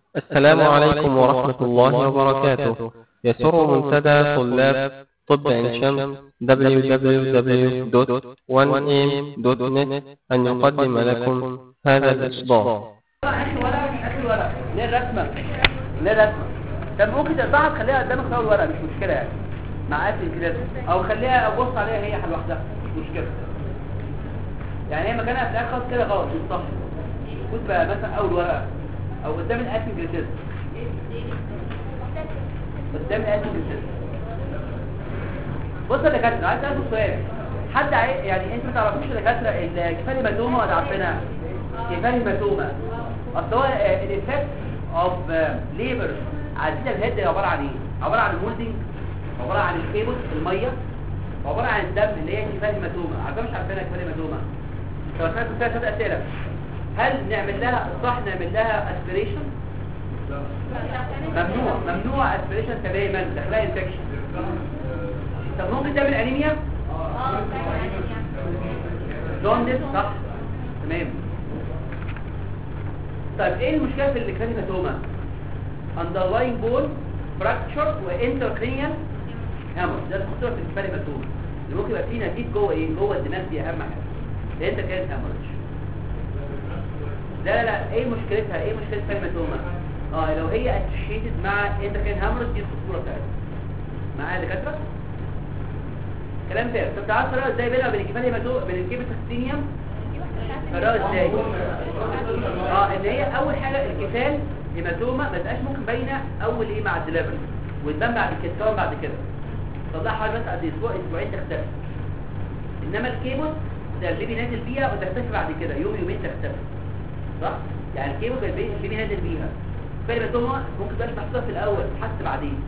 السلام عليكم ورحمة الله وبركاته يسر منتدى طلاب طب عين شمس www.1am.net أن يقدم لكم هذا الإصدار اخر ورقه مش اخر ورقه ليه الرسمه ليه الرسمه طب ممكن تقطعها تخليها قدامك في اول ورقه مش مشكله يعني مع قفل كده او خليها ابص عليها هي لوحدها مش مشكله يعني هي مكانها في الاخر خالص كده غلط مش صح كنت بقى مثلا اول ورقه او قدام الاسم كده قدام الاسم كده بص يا دكاتره عايز اسالكم سؤال حد عاي... يعني انتوا ما تعرفوش يا دكاتره الكفالي مدومه ولا عارفينها كفالي مدومه اصل هو الايفكت اوف ليبر على الهيد عباره عن ايه عباره عن المولدنج عباره عن الكيبل الميه عباره عن الدم اللي هي كفالي مدومه عارفين مش عارفينها كفالي مدومه طب اسالكم فيها ثلاث اسئله هل نعمل لها صح نعمل لها اسبريشن ممنوع ممنوع اسبريشن تماما داخلها انفكشن طب ممكن تعمل انيميا جوندس صح تمام طيب ايه المشكله في الكريماتوما underlying bone fracture وانتركرينيال هامر ده الخطوره في الكريماتوما اللي ممكن يبقى فيه نتيجه جوه ايه جوه الدماغ دي اهم حاجه الانتركرينيال هامرج لا لا لا ايه مشكلتها ايه مشكله الكريماتوما اه لو هي اسوشيتد مع انتركرينيال هامرج دي الخطوره بتاعتها معايا يا دكاتره كلام فارغ طب تعالوا نفرق ازاي بينها وبين الكفاليه هيماتوما بين الكيبوتكسينيوم فرقها ازاي اه ان هي اول حاجه الكفال هيماتوما ما تبقاش ممكن باينه اول ايه مع الدليفري وتبان بعد كده تكون بعد كده طلعها بس قد اسبوع اسبوعين تختفي انما الكيبوت ده البيبي نازل بيها وتختفي بعد كده يوم يومين تختفي صح يعني الكيبوت البيبي نازل بيها الهيماتوما ممكن تبقاش محسوبه في الاول حتى بعدين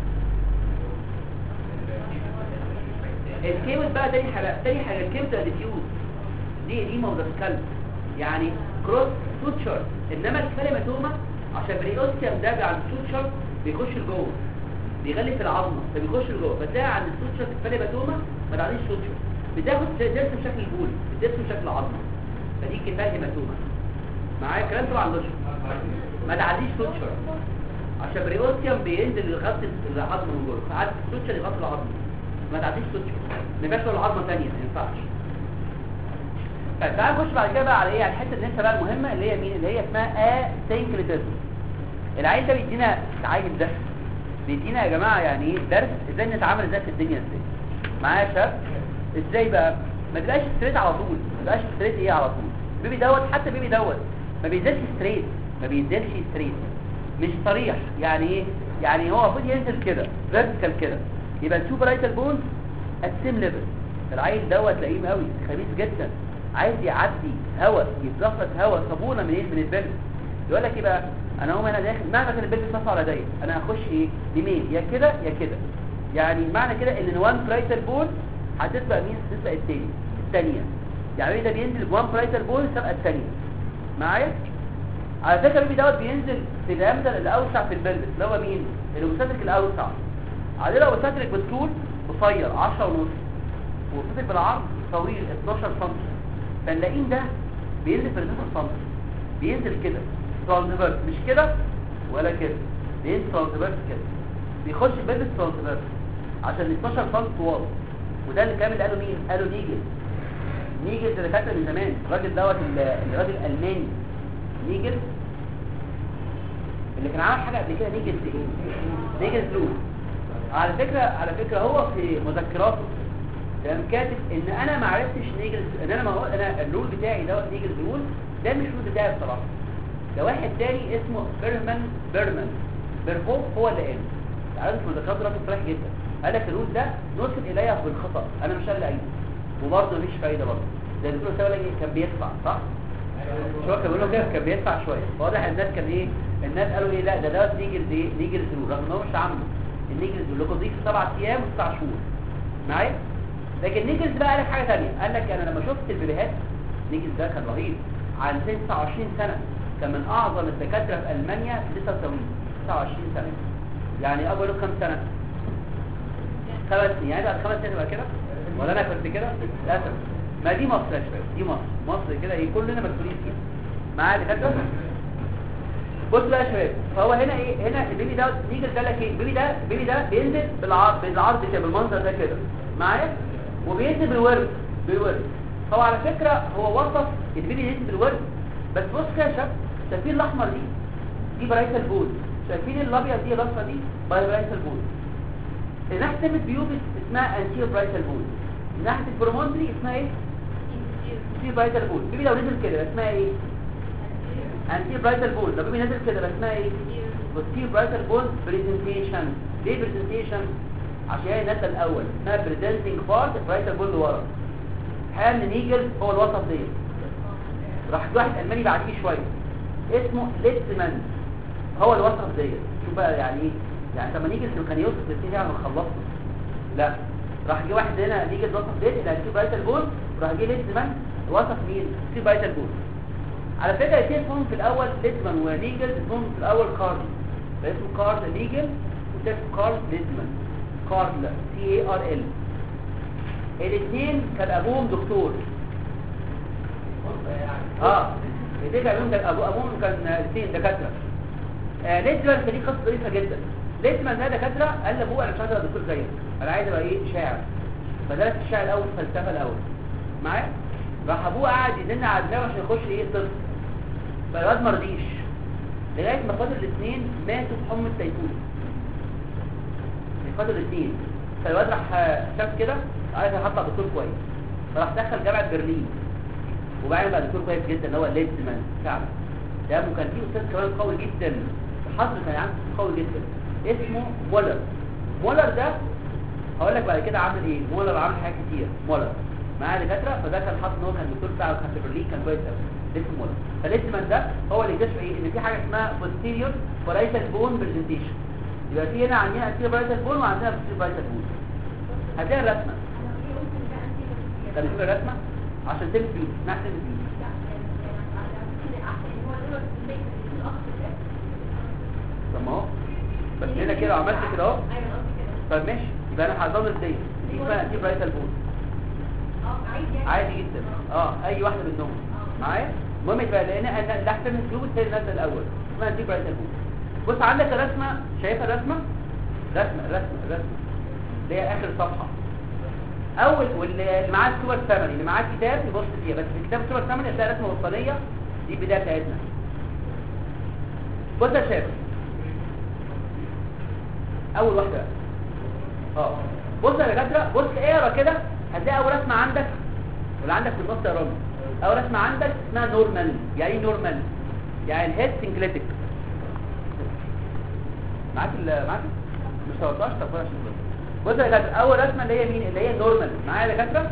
الكيبل بقى تاني حاجة تاني حاجة الكيبل ده ديفيوز دي دي موضع الكلب يعني كروس سوتشر انما الكلماتوما عشان بريوستيوم ده عند السوتشر بيخش لجوه بيغلف العظمه فبيخش لجوه فتلاقي عند السوتشر في الكلماتوما ما تعديش سوتشر بتاخد درس بشكل البول درس بشكل عظمه فدي كفايه هيماتوما معايا الكلام طبعا لوجيك ما تعديش سوتشر عشان بريوستيوم بينزل يغطي العظمه من جوه فعند السوتشر يغطي العظمه ما تعديش سوتشر ما يبقاش ولا عظمه ثانيه ما ينفعش طيب تعال نخش بعد كده بقى على ايه على الحته اللي انت بقى المهمه اللي هي مين اللي هي اسمها اسينكريتيزم العيل ده بيدينا العيل ده بيدينا يا جماعه يعني ايه درس ازاي نتعامل ازاي في الدنيا ازاي معايا يا شباب ازاي بقى ما تبقاش ستريت على طول ما تبقاش ستريت ايه على طول بيبي دوت حتى بيبي دوت ما بينزلش ستريت ما بينزلش ستريت مش صريح يعني ايه يعني هو المفروض ينزل كده فيرتيكال كده يبقى السوبر رايتال بون السيم ليفل العيل دوت تلاقيه قوي خبيث جدا عايز يعدي هواء يتلفظ هواء صابونه من ايه من البلد يقول لك ايه بقى انا هو انا داخل معنى كان البلد صفى على ضيق انا هخش ايه يمين يا كده يا كده يعني معنى كده ان وان برايتال بول هتسبق مين تسبق الثاني الثانيه يعني ده بينزل بوان برايتال بول سبق الثانيه معايا على فكره البيبي دوت بينزل في الامدل الاوسع في البلد اللي هو مين المستدرك الاوسع عليه لو مستدرك بالطول قصير 10 ونص ومستدرك بالعرض طويل 12 سم فنلاقيه ده بينزل في 12 سم بينزل كده ترانسفيرس مش كده ولا كده بينزل ترانسفيرس كده بيخش بيلبس ترانسفيرس عشان 12 سم طوال وده اللي كامل قالوا مين قالوا نيجل نيجل ده كاتب من زمان الراجل دوت الراجل الالماني نيجل اللي كان عامل حاجه قبل كده نيجل ايه نيجل بلو على فكره على فكره هو في مذكراته كان كاتب ان انا ما عرفتش نيجل ان انا ما هو انا الرول بتاعي دوت نيجل رول ده مش الرول بتاعي بصراحه ده واحد تاني اسمه بيرمان بيرمان بيرهوف هو اللي قال عارف مذكراته راجل صريح جدا قال لك الرول ده نسخ الي بالخطا انا مش اللي قايله وبرضه مفيش فايده برضه ده الدكتور سوى كان بيدفع صح شو كان بيقولوا كده كان بيدفع شويه واضح الناس كان ايه الناس قالوا ايه لا ده دوت نيجل ايه نيجل رول رغم ان هو مش عامله النيجلز اللي هو ضيف سبع ايام وتسع شهور معايا لكن نيجلز بقى قال لك حاجه ثانيه قال لك انا لما شفت البيبيهات نيجلز ده كان رهيب عن 29 سنه كان من اعظم الدكاتره في المانيا لسه طويل 29 سنه يعني اكبر له كام سنه خمس سنين يعني بعد خمس سنين تبقى كده ولا انا كنت كده للاسف ما دي مصر يا شباب دي مصر مصر كده ايه كلنا مسؤولين فيها معايا دكاتره بص بقى يا شباب فهو هنا ايه هنا البيبي ده نيجي ده لك ايه البيبي ده البيبي ده بينزل بالعرض بالعرض كده بالمنظر ده كده معايا وبينزل بالورد بالورد هو على فكره هو وصف البيبي ينزل بالورد بس بص كده يا شباب شايفين الاحمر دي دي برايتال بول شايفين الابيض دي الاصفر دي برايتال بول ناحيه البيوبس اسمها انتير برايتال بول ناحيه البرومونتري اسمها ايه انتير برايتال بول البيبي لو نزل كده اسمها ايه انتي برايتال بول لو بيبي نازل كده بس اسمها ايه بوستير برايتال بول بريزنتيشن ليه بريزنتيشن عشان هي نازله الاول اسمها بريزنتنج بارت برايتال بول ورا الحقيقه ان نيجل هو الوسط دي راح جه واحد الماني بعديه شويه اسمه ليتمان هو الوسط دي شوف بقى يعني ايه يعني طب ما نيجل كان يوصف الاثنين يعني خلصنا لا راح جه واحد هنا نيجل وسط دي اللي هتشوف برايتال بول وراح جه ليتمان وسط مين في برايتال بول على فكرة الاثنين اسمهم في الأول ليزمان ونيجل اسمهم في الأول كارل اسمه كارل نيجل وده اسمه كارل ليزمان كارل سي اي ار ال الاثنين كان أبوهم دكتور اه الاثنين كان أبوهم أبو أبوهم كان الاثنين دكاترة آه ليزمان كان ليه قصة ظريفة جدا ليزمان ده دكاترة قال لأبوه أنا مش عايز أبقى دكتور زيك أنا عايز أبقى إيه شاعر فدرس الشعر الأول فلسفة الأول معايا راح أبوه قاعد يزن على دماغه عشان يخش إيه طب فالواد مرضيش لغاية ما فاضل الاثنين ماتوا بحمى التيفون فاضل الاثنين فالواد راح شاف كده عايز يحط دكتور كويس فراح دخل جامعة برلين وبعدين بقى دكتور كويس جدا اللي هو ليدزمان فعلا ده كان فيه استاذ كمان قوي جدا الحظر كان عنده قوي جدا اسمه مولر مولر ده هقول لك بعد كده عامل ايه مولر عامل حاجات كتير مولر معاه دكاتره فده كان حاطط ان هو كان دكتور بتاعه كان في برلين كان كويس قوي اسمه مولر فالاسم ده هو اللي اكتشف ايه ان في حاجه اسمها posterior parietal bone presentation يبقى في هنا عندنا anterior parietal bone وعندنا posterior parietal bone هتلاقي الرسمه طب نشوف الرسمه عشان تمت بيوت اسمها تمت بيوت طب ما هو بس هنا كده عملت كده اهو طب ماشي يبقى انا هظل دي دي اسمها anterior parietal bone عادي جدا اه اي واحده منهم معايا المهم يبقى لقينا ان اللي احسن من الفلوس هي النازله الاول اسمها دي برايت البول بص عندك الرسمه شايفها الرسمه رسمه رسمه رسمه اللي هي اخر صفحه اول واللي معاه السوبر ثمني اللي معاه كتاب يبص فيها بس في كتاب السوبر ثمني هتلاقي رسمه وسطانيه دي البدايه بتاعتنا بص يا شباب اول واحده اه بص يا دكاتره بص اقرا كده هتلاقي اول رسمه عندك واللي عندك في النص يا رامي اول رسمه عندك اسمها نورمال يعني ايه نورمال يعني الهيد سنجلتك معاك ال معاك مش 13 طب بلاش بص يا دكاتره اول رسمه اللي هي مين اللي هي نورمال معايا يا دكاتره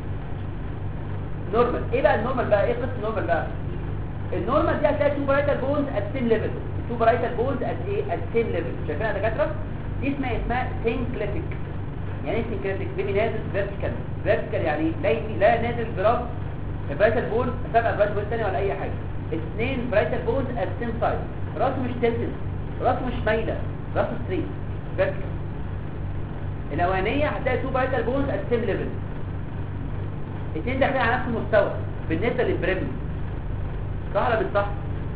نورمال ايه بقى النورمال بقى ايه قصه النورمال بقى النورمال دي هتلاقي تو برايتال بونز ات سيم ليفل تو برايتال بونز ات ايه ات سيم ليفل شايفينها يا دكاتره دي اسمها اسمها سنجلتك يعني ايه سنجلتك بيبي نازل فيرتيكال فيرتيكال يعني لا لا نازل براس برايتال بون سبع برايتال بون تاني ولا اي حاجه اثنين برايتال بونز ات سيم سايد راسه مش تلتل راسه مش مايله راسه ستريت فيرتيكال الاولانيه هتلاقي تو برايتال بونز ات سيم ليفل اثنين داخلين على نفس المستوى بالنسبه للبريم صح ولا مش صح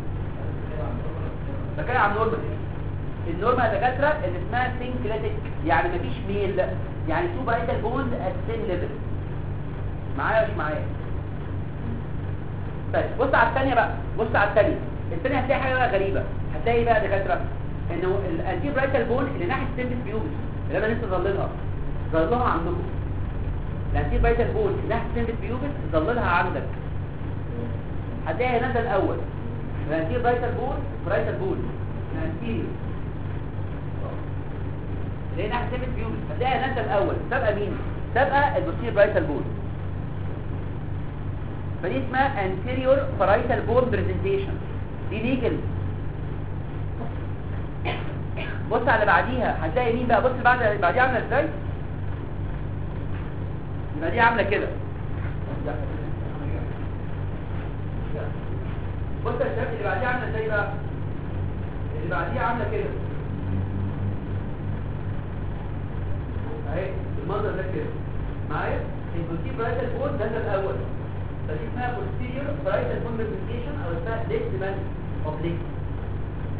بتكلم عن نورمال النورمال يا دكاتره اللي اسمها سينكليتك يعني مفيش ميل يعني تو برايتال بونز ات سيم ليفل معايا مش معايا طيب بص على الثانيه بقى بص على الثانيه الثانيه هتلاقي حاجه بقى غريبه هتلاقي بقى يا دكاتره انه الانتي برايتال بون اللي ناحيه سيمبس بيوبس اللي انا لسه ظللها ظللها عندكم الانتي برايتال بون اللي ناحيه سيمبس بيوبس ظللها عندك هتلاقي نازل الاول الانتي برايتال بون برايتال بون الانتي اللي هي ناحيه سيمبس بيوبس هتلاقي نازل الاول سابقه مين سابقه البوستير برايتال بون فدي اسمها anterior parietal bone presentation دي ليجل بص على بعديها هتلاقي مين بقى بص بعد بعديها عامله ازاي يبقى دي عامله كده بص يا شباب اللي بعديها عامله ازاي بقى اللي بعديها عامله كده اهي المنظر ده كده معايا البوستير برايتال بون ده الاول فدي اسمها posterior parietal bone presentation او اسمها left man of leg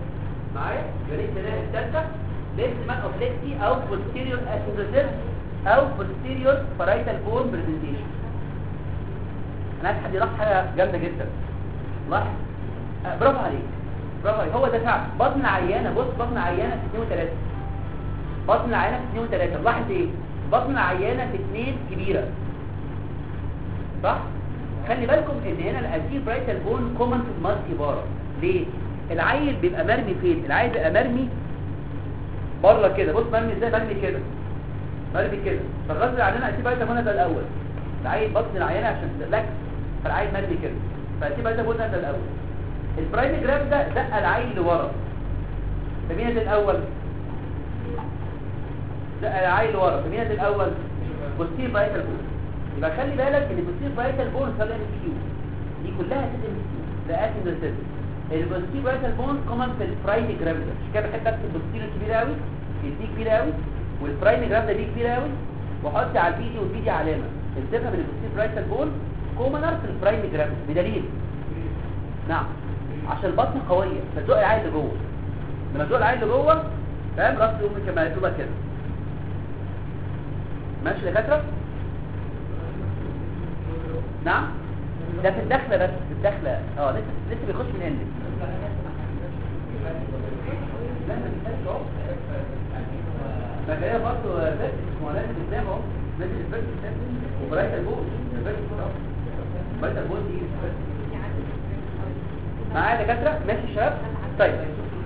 معايا يبقى دي الدلاله الثالثه ليفت مان اوف ليكتي او posterior asyncrosis او posterior parietal bone presentation انا عايز حد يلاحظ حاجه جامده جدا لاحظ آه، برافو عليك برافو عليك هو ده فعلا بطن عيانه بص بطن عيانه في 2 و3 بطن العيانه في 2 و3 لاحظ ايه بطن العيانه في 2 كبيره صح خلي بالكم ان هنا الانتي برايتال بون كومن في المالتي بارا ليه العيل بيبقى مرمي فين العيل بيبقى مرمي بره كده بص مرمي ازاي مرمي كده مرمي كده فالغزل عندنا انتي برايتال بون ده الاول العيل بطن العيانه عشان تلاكس فالعيل مرمي كده فانتي برايتال بون ده الاول البرايم جرام ده دق العيل لورا فمين ده الاول دق العيل لورا فمين ده الاول بوستير برايتال بون يبقى خلي بالك ان البوستير برايتال بون خليها ام كيو دي كلها تبقى ام كيو ده اسيد ريسيرش البوستير برايتال بون كومن في البرايم جرام ده مش كده بحب اكتب البوستير الكبير قوي دي كبيره قوي والبرايم جرام ده دي كبيره قوي واحط على الفيديو والفيديو علامه التفهم ان البوستير برايتال بون كومنر في البرايم جرام بدليل نعم عشان البطن قويه فتزق العيل اللي جوه لما تزق العيل اللي جوه فاهم راس امي كما تبقى كده ماشي يا دكاتره نعم ده في الدخله بس في الدخله اه لسه لسه بيخش من هنا لا ما بيخش اهو ما جايه برضه بس اسمه لازم قدام اهو لازم البرد وبرايت البوت البرد اهو برايت البوت دي معايا يا دكاتره ماشي يا شباب طيب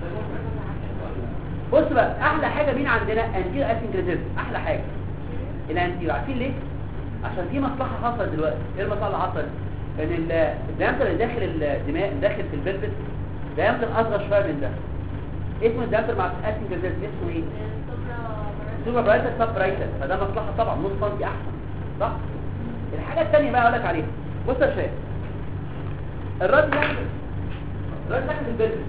بص بقى احلى حاجه مين عندنا انتير اسنجريتيف احلى حاجه الانتير عارفين ليه عشان في مصلحه حصلت دلوقتي ايه المصلحه اللي حصلت ان ال- الدمتر اللي داخل الدماغ داخل في البلبس دمتر اصغر شويه من ده اسمه الدمتر مع الاسنجريتيف اسمه ايه سوبر برايتر سب برايتر فده مصلحه طبعا نص سنتي احسن صح الحاجه الثانيه بقى اقول لك عليها بص يا شباب الراجل داخل الراجل داخل في البلبس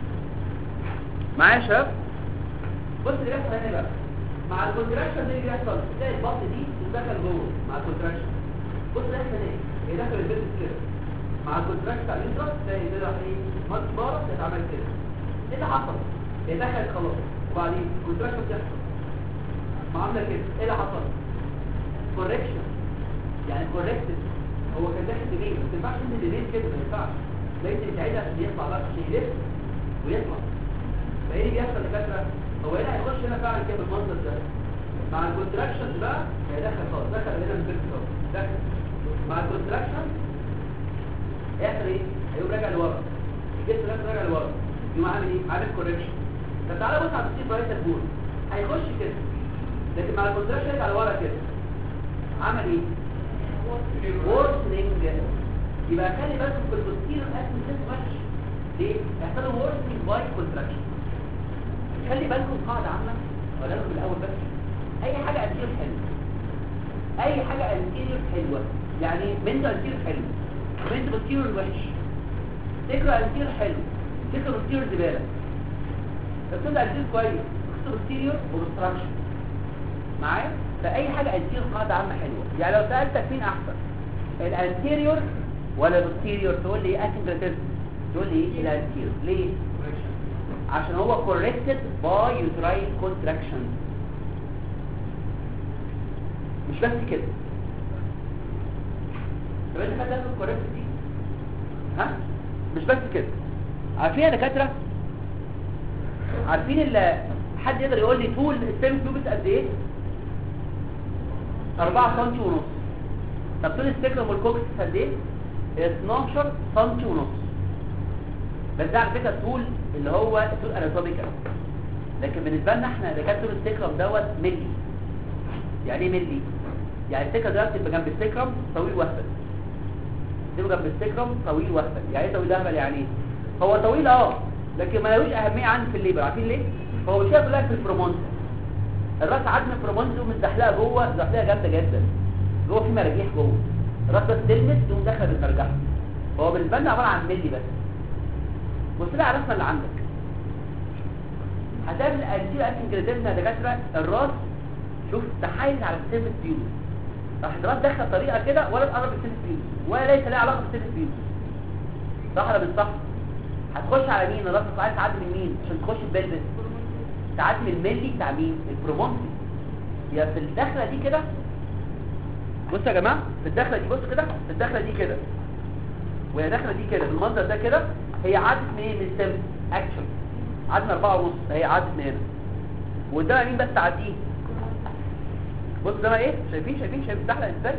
معايا يا شباب بص اللي بيحصل هنا بقى مع الكونتراكشن اللي بيحصل تلاقي البطن دي تدخل جوه مع الكونتراكشن بص ده يحصل ايه هي داخل البلبس كده مع الكونتراكشن بتاع الانترا تلاقي كده راح ايه مات بارا تتعمل كده ايه اللي حصل هي دخلت خلاص وبعدين الكونتراكشن بتحصل ما عامله كده ايه اللي حصل كوركشن يعني كوركتد هو كان داخل دماغ ما تنفعش انت دماغ كده ما ينفعش لازم تعيدها عشان يطلع بقى عشان يلف ويطلع فايه اللي بيحصل يا دكاتره هو هنا هيخش هنا فعلا كده بالمنظر ده مع الكونتراكشن بقى هيدخل خالص دخل هنا من البيت خالص دخل مع الكونتراكشن هيحصل ايه هيقوم راجع لورا الجسم نفسه راجع لورا يقوم عامل ايه عامل كوركشن طب تعالى بص على السيب برايت البول هيخش كده لكن مع الكونتراكشن يرجع لورا كده عمل ايه وورسنينج يبقى خلي بالكم في البوستير اسم سيس وحش ليه يحصل وورسنينج باي كونتراكشن خلي بالكم قاعده عامه ولا لكم الاول بس اي حاجه انتير حلوه اي حاجه انتير حلوه يعني منت انتير حلو منت بوستير وحش تكره انتير حلو تكره بوستير زباله تبتدي انتير كويس تكره بوستيريور وبستراكشن معايا فاي حاجه انتير قاعده عامه حلوه يعني لو سالتك مين احسن الانتيريور ولا البوستيريور تقول لي ايه اسنجريتيف تقول لي ايه الانتيريور ليه عشان هو corrected by uterine contraction مش بس كده طب انت خدت بالك الكوركت دي ها مش بس كده عارفين يا دكاتره عارفين ال حد يقدر يقول لي طول السيرم كيوبس قد ايه 4 سم ونص طب طول السكرم والكوكس قد ايه 12 سم ونص بس ده على فكره الطول اللي هو الطول اناتوميكال لكن بالنسبه لنا احنا ده كان طول السكرم دوت ملي يعني ايه ملي يعني السكرم دلوقتي تبقى جنب السكرم طويل وهبل تبقى جنب السكرم طويل وهبل يعني ايه طويل وهبل يعني ايه هو طويل اه لكن ما لهوش اهميه عندي في الليبر عارفين ليه هو مش كلها في البرومونت الراس عدم البرومونت متزحلقه جوه زحلقه جامده جدا جوه في مراجيح جوه الراس بس تلمس تقوم داخله بالمرجحه هو بالنسبه لنا عباره عن ملي بس بص لي على الرسمه اللي عندك هتعمل الانتير اسنجريتيفنا يا دكاتره الراس شوف تحايل على السيرفس فيوز راح الراس داخله طريقه كده ولا تقرب السيرفس فيوز ولا ليس لها علاقه بالسيرفس فيوز صح ولا مش صح هتخش على مين الراس عايز تعدي من مين عشان تخش البلبس تعدي من الملي بتاع مين البرومونتري يا في الدخله دي كده بصوا يا جماعه في الدخله دي بصوا كده في الدخله دي كده وهي داخله دي كده بالمنظر ده كده هي عدت من ايه من السم اكشن عدنا أربعة ونص هي عدت من هنا وقدامها مين بس تعديه بص ده ايه شايفين شايفين شايفين الدخله ازاي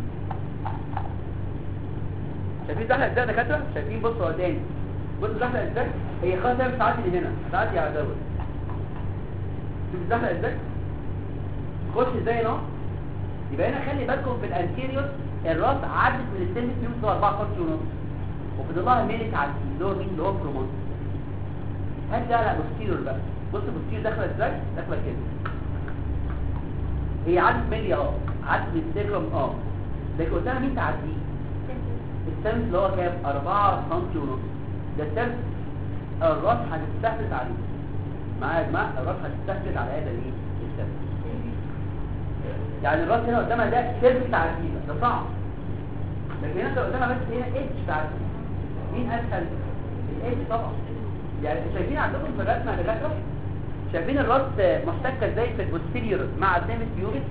شايفين الدخله ازاي يا دكاتره شايفين بصوا هو تاني بصوا الدخله ازاي هي خلاص هي مش هتعدي من هنا هتعدي على دوت شوف الدخله ازاي خش ازاي هنا يبقى هنا خلي بالكم في الانتيريور الراس عدت من السن فيوز 4 سم ونص وفضل لها ميلت على اللي هو مين اللي هو بروموت هات ده لا بوستيريور بقى بص البوستيريور داخله ازاي داخله كده هي عدت ملي اه عدت من السيكرم اه لكن قلت لها مين تعديه السمس اللي هو كام 4 سم ونص ده السمس الراس هتستحدث عليه معايا يا جماعه الراس هتستحدث على هذا الايه السمس يعني الراس هنا قدامها ده سيرف بتاع الجيبه ده صعب لكن هنا لو قدامها بس هنا اتش بتاع الجيبه مين اسهل الاتش طبعا يعني شايفين عندكم في الرسمه يا دكاتره شايفين الراس محتكه ازاي في البوستيريور مع الديمس بيوبس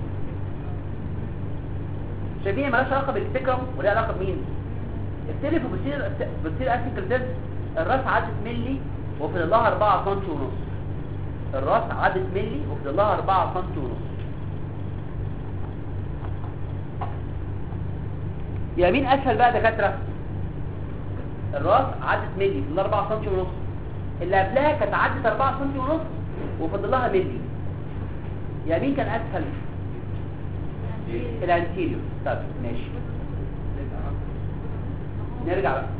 شايفين مالهاش علاقه بالسكرم وليها علاقه بمين التلف بوستيريور بوستيريور اسيكل ديس الراس عدت ملي وفضل لها 4 سم ونص الراس عدت ملي وفضل لها 4 سم ونص يا مين اسهل بقى دكاتره الراس عدت ملي في 4 سم ونص اللي قبلها كانت عدت 4 سم ونص وفضل لها ملي يا مين كان اسهل الانتيريور طب ماشي نرجع بقى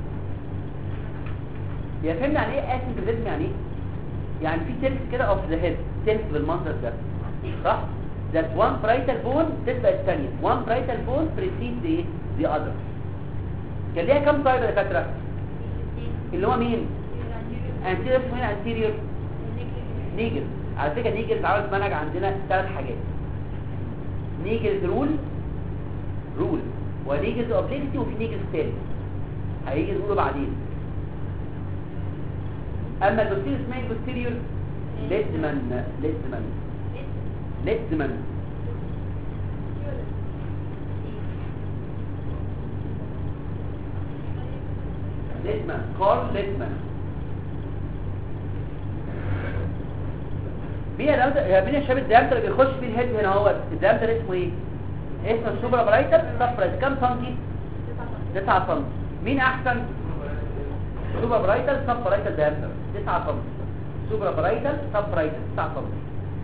يا فهمنا يعني ايه اسنكريزم يعني ايه يعني في تلت كده اوف ذا هيد تلت بالمنظر ده صح that one parietal bone تبقى الثانية one parietal bone precedes the the other كان ليها كم طيب يا دكاترة اللي هو مين anterior اسمه هنا anterior نيجل على فكرة نيجل اتعمل في منهج عندنا ثلاث حاجات نيجل رول رول ونيجل اوبليكتي وفي نيجل ثالث هيجي نقوله بعدين اما البوستيريور اسمها البوستيريور ليزمن ليزمن ليزمن ليزمن كارل ليزمن مين يا دامتر يا مين يا شباب الدامتر اللي بيخش فيه الهيد هنا اهوت الدامتر اسمه ايه اسمه السوبرا برايتر سفرة كام سنتي 9 سم مين احسن سوبرا برايتر سب برايتر دامتر 9 سم سوبرا برايتر سب برايتر 9 سم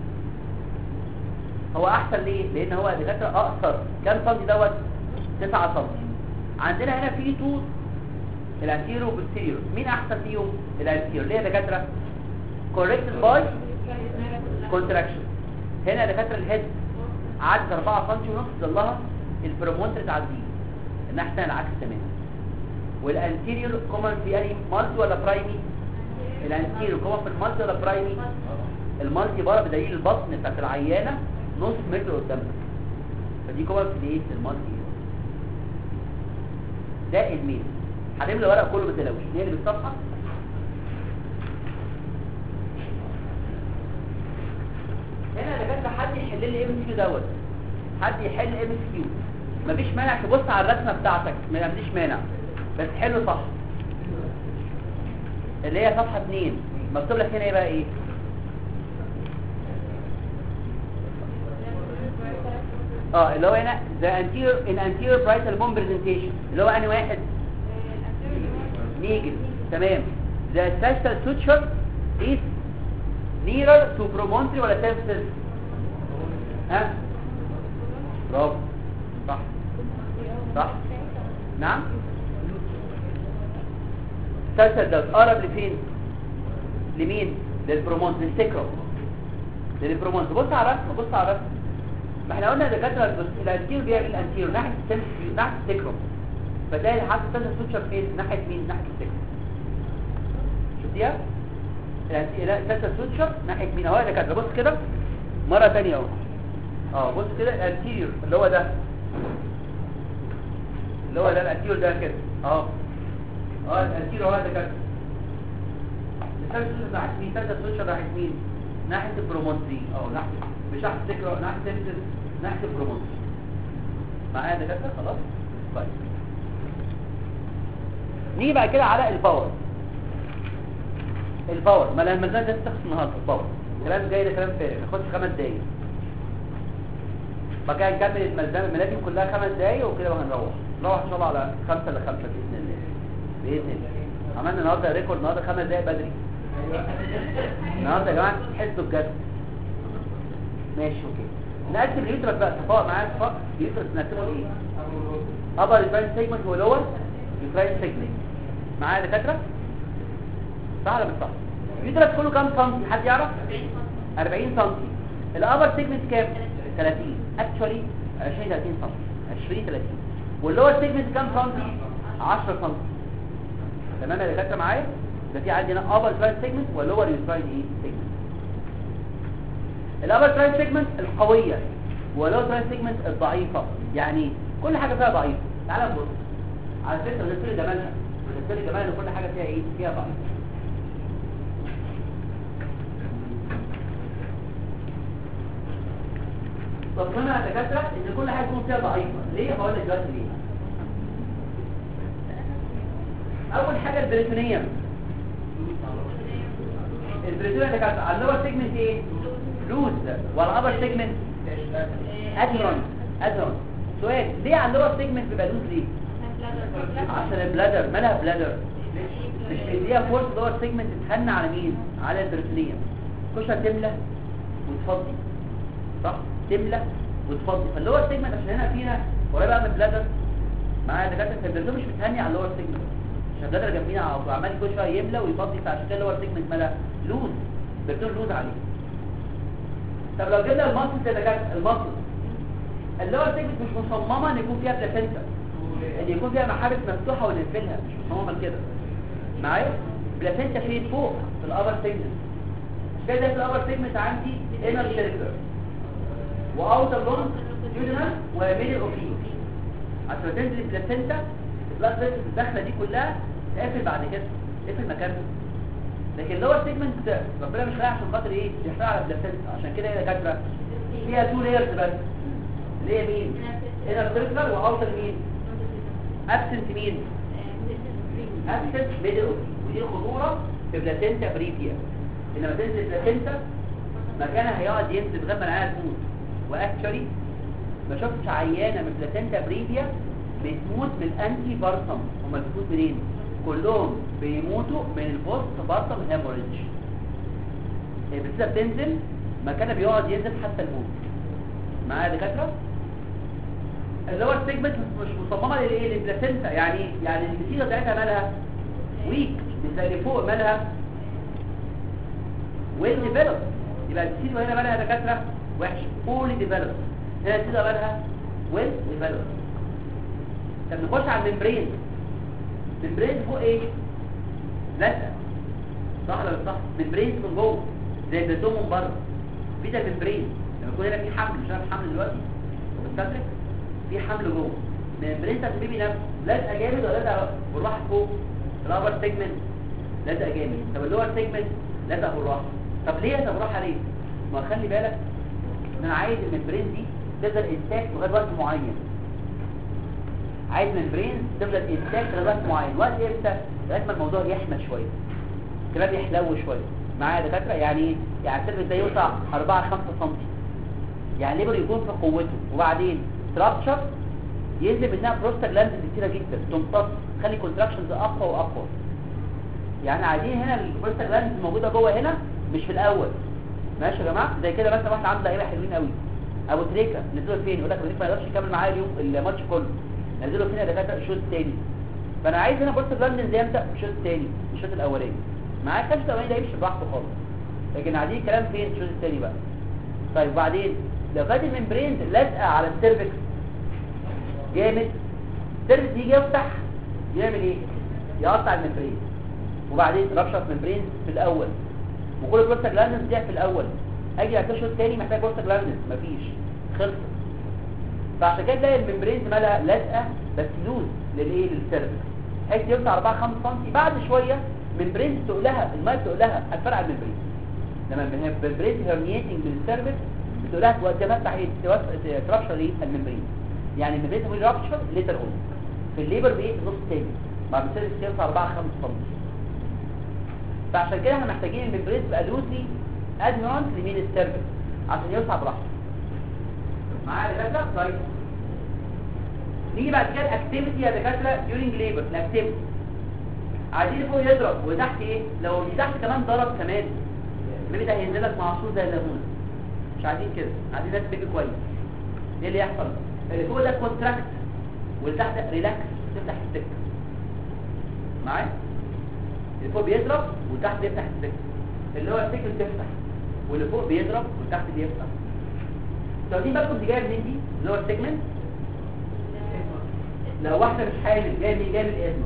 هو احسن ليه لان هو دكاتره اقصر كام سم دوت 9 سم عندنا هنا في تو الانتيرو والبوستيريور مين احسن فيهم الانتيرو ليه يا دكاتره كوريكتد باي كونتراكشن هنا يا دكاتره الهيد عدت 4 سم ونص ظلها البرومونتر تعديه الناحيه الثانيه العكس تماما والانتيريور كومن في انهي مالتي ولا برايمي الانتيريور كومن في المالتي ولا برايمي المالتي بره بدليل البطن بتاعت العيانه نص متر قدامك فدي كومن في الايه المالتي ده الميل هنملى الورق كله ما تقلقوش نقلب الصفحه هنا يا جدع حد يحل لي ام كيو دوت حد يحل ام كيو مفيش مانع تبص على الرسمه بتاعتك ما عنديش مانع بس حلو صح اللي هي صفحه 2 مكتوب لك هنا ايه بقى ايه اه اللي هو هنا the anterior in anterior parietal bone presentation اللي هو انهي واحد نيجل تمام the sagittal suture is nearer to promontory ولا temporal ها برافو صح صح نعم sagittal ده اقرب لفين لمين للبرومونت للسكرم للبرومونت بص على الرسم بص على الرسم ما احنا قلنا دكاتره الانتيرو بيعمل الانتيرو ناحيه السنتر ناحيه السكرم فتلاقي حاطط السنتر سوتشر فين ناحيه مين ناحيه السكرم شفتيها السنتر سوتشر ناحيه مين اهو يا دكاتره بص كده مره ثانيه اهو اه بص كده الانتيريور اللي هو ده اللي هو ده الانتيريور ده كده اهو اه الانتيريور اهو يا دكاتره الثالث سوشيال ناحيه مين ثالث سوشيال ناحيه مين ناحيه البرومونتري او ناحيه مش ناحيه السكر ناحيه السيمتس ناحيه البرومونتري معايا يا دكاتره خلاص طيب نيجي بعد كده على الباور الباور ما لما ده تخص النهارده الباور كلام جاي ده كلام فارغ ما ياخدش خمس دقايق بعد كده نكمل الملزمه الملازم كلها خمس دقايق وكده وهنروح نروح ان شاء الله على خمسة الا خمسة باذن الله باذن الله عملنا النهارده ريكورد النهارده خمس دقايق بدري النهارده يا جماعه تحسوا بجد ماشي اوكي نقسم اليوترس بقى صفاء معايا صفاء اليوترس نقسمه لايه ابر يوتراين سيجمنت ولور يوتراين سيجمنت معايا يا دكاتره صح ولا مش صح اليوترس كله كام سنتي حد يعرف 40 سنتي الابر سيجمنت كام 30 اكشولي 20 30 سنتي 20 30 واللور سيجمنت كام سنتي 10 سنتي تمام يا دكاتره معايا ده في عندي هنا ابر تراين سيجمنت ولور يوتراين ايه سيجمنت الابر تراين سيجمنت القويه واللور تراين سيجمنت الضعيفه يعني كل حاجه فيها ضعيفه تعال نبص على فكره غير جمالها غير جمالها كل حاجه فيها ايه فيها ضعيف طب هنا يا دكاتره ان كل حاجه تكون فيها ضعيفه ليه هقول لك دلوقتي ليه اول حاجه البريتونيوم البريتونيوم ده كانت على اللور سيجمنت ايه لوز والابر سيجمنت ادرون ادرون سؤال ليه على اللور سيجمنت بيبقى لوز ليه عشان البلادر مالها بلادر مش مديها فورس لور سيجمنت تتهنى على مين على البريتونيوم كشها تملى وتفضي صح تملى وتفضي فاللور سيجمنت عشان هنا فينا قريبه من البلادر معايا دكاتره فالبلادر مش متهني على اللور سيجمنت عشان البلادر جنبينا على طول عمال كل شويه يملى ويفضي فعشان كده اللور سيجمنت ملا لوز بيكون لوز عليه طب لو جبنا الماسل ده دكاتره الماسل اللور سيجمنت مش مصممه ان يكون فيها بلاسنتا ان يكون فيها محابس مفتوحه ونقفلها مش مصممه لكده معايا بلاسنتا فين فوق في الابر سيجمنت كده في الابر سيجمنت عندي انر سيركلر واوتر لون يودنال وميدل اوفي عشان تنزل البلاسنتا البلاد فيسلز الداخله دي كلها تقفل بعد كده تقفل مكانها لكن لور سيجمنت ربنا مش خلقها عشان خاطر ايه يحرق على البلاسنتا عشان كده هي دكاتره فيها تو لايرز بس اللي هي مين انر سيركلر واوتر مين ابسنت مين ابسنت ميدل اوفي ودي الخطوره في بلاسنتا بريفيا انما تنزل البلاسنتا مكانها هيقعد ينزل لغايه ما العيال تموت واكشولي ما شفتش عيانه من بلاسنتا بريفيا بتموت من الانتي بارتم هما بتموت منين كلهم بيموتوا من البوست بارتم هيموريدج هي بتبدا بتنزل مكانها بيقعد ينزل حتى الموت معايا دكاتره اللي هو السيجمنت مش مصممه للايه للبلاسنتا يعني يعني البسيطه بتاعتها مالها ويك مش زي اللي فوق مالها ويل ديفلوب يبقى البسيطه هنا مالها دكاتره وحش بولي ديفلوب هنا البسيطه مالها ويل ديفلوب طب نخش على الممبرين الممبرين فوق ايه لزقه صح ولا مش صح ممبرين من جوه زي البلاتوم من بره في ده ممبرين لما يكون هنا في حمل مش عارف حمل دلوقتي وبتستدرك في حمل جوه ممبرين بتاعت البيبي نفسه لازقه جامد ولا لازقه بالراحه فوق الابر سيجمنت لازقه جامد طب اللور سيجمنت لازقه بالراحه طب ليه لازقه بالراحه ليه ما خلي بالك ان انا عايز الممبرين دي تفضل انتاك لغايه وقت معين عايز ممبرين تفضل انتاك لغايه وقت معين وقت امتى لغايه ما الموضوع يحمل شويه الكلام يحلو شويه معايا دكاتره يعني ايه يعني السيرفس ده يوسع 4 5 سم يعني ليبر يكون في قوته وبعدين ستراكشر ينزل منها بروستاجلاندز كتيره جدا تمتص تخلي كونتراكشنز اقوى واقوى يعني عايزين هنا البروستاجلاندز موجوده جوه هنا مش في الاول ماشي يا جماعه زي كده مثلا واحد عنده لعيبه حلوين قوي ابو تريكه نزله فين يقول لك ابو تريكه ما يقدرش يكمل معايا اليوم الماتش كله نزله فين يا دكاتره الشوط الثاني فانا عايز هنا بروستاجلاندز يبدا في الشوط الثاني الشوط الاولاني معاك الكبش الاولاني ده يمشي براحته خالص لكن عايزين الكلام فين الشوط الثاني بقى طيب وبعدين لو كانت الممبرين لازقه على السيرفكس جامد السيرفكس يجي يفتح يعمل ايه يقطع الممبرين وبعدين ربشه ممبرين في الاول وكل بروستاجلاندز دي في الاول اجي على الشوط الثاني محتاج بروستاجلاندز مفيش خلص فعشان كده تلاقي الممبرين مالها لازقه بس لوز للايه للسيرفكس بحيث يوسع 4 5 سم بعد شويه ممبرين تقولها المايك تقولها هتفرع الممبرين لما الممبرين هرنيتنج من السيرفكس بتقولها تمسح ايه ترابشر ايه الممبرين يعني الممبرين تقول رابشر ليتر اون في الليبر بايه نص تاني بعد السيرفكس يوصل 4 5 سم فعشان كده احنا محتاجين الممبرين تبقى لوسي ادهرنت لمين السيرفكس عشان يوسع براحته معايا دكاتره طيب نيجي بعد كده الاكتيفيتي يا دكاتره during labor الاكتيفيتي عايزين فوق يضرب وتحت ايه لو اللي تحت كمان ضرب كمان البيبي ده هينزل لك معصور زي الليمون مش عايزين كده عايزين ناس بيبي كويس ايه اللي يحصل اللي فوق ده كونتراكت واللي تحت ريلاكس تفتح السكه معايا اللي فوق بيضرب وتحت يفتح السكه اللي هو السكه تفتح واللي فوق بيضرب وتحت بيفتح لو دي بالكم دي جايه منين دي اللي هو السيجمنت لو واحده مش حامل جايه من جايه من الاسم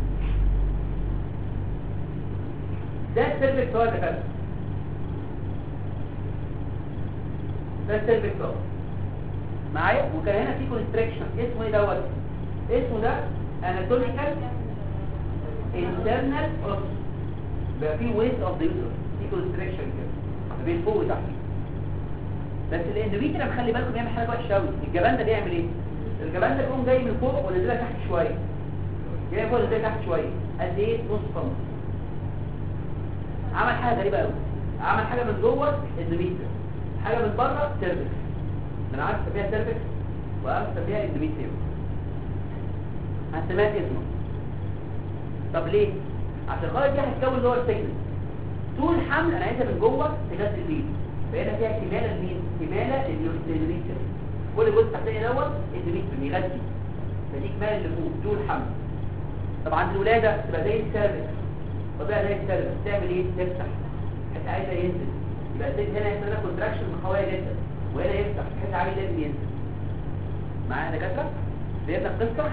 ده السيرفكس هو اللي فات ده السيرفكس هو معايا وكان هنا في كونستريكشن اسمه ايه دوت اسمه ده اناتوميكال انترنال اوس بقى في ويت اوف ذا يوترس في كونستريكشن كده ما بين فوق وتحت بس الاندوميتريم خلي بالكم بيعمل حاجه وحشه قوي الجبان ده بيعمل ايه الجبان ده بيقوم جاي من فوق ونازلها تحت شويه جاي فوق ونازلها تحت شويه قد ايه نص سم عمل حاجه غريبه قوي عمل حاجه من جوه اندوميتريم حاجه من بره سيرفكس من عارف تسميها سيرفكس وعارف تسميها اندوميتريم هنسميها اسمه طب ليه عشان خالص دي هتكون اللي هو السيجمنت طول حمل انا عايزها من جوه تغذي البيبي فهنا فيها كماله لمين كماله لليوستيريتر كل جزء تحتيه دوت اندوميتريم يغذي فدي كماله اللي فوق طول حمل طب عند الولاده تبقى زي السيرفكس طبيعي زي السيرفكس تعمل ايه تفتح حتى عايزه ينزل يبقى السيد هنا يحصل لها كونتراكشن قويه جدا وهنا يفتح حتى عايز لازم ينزل معايا يا دكاتره فهمنا القصه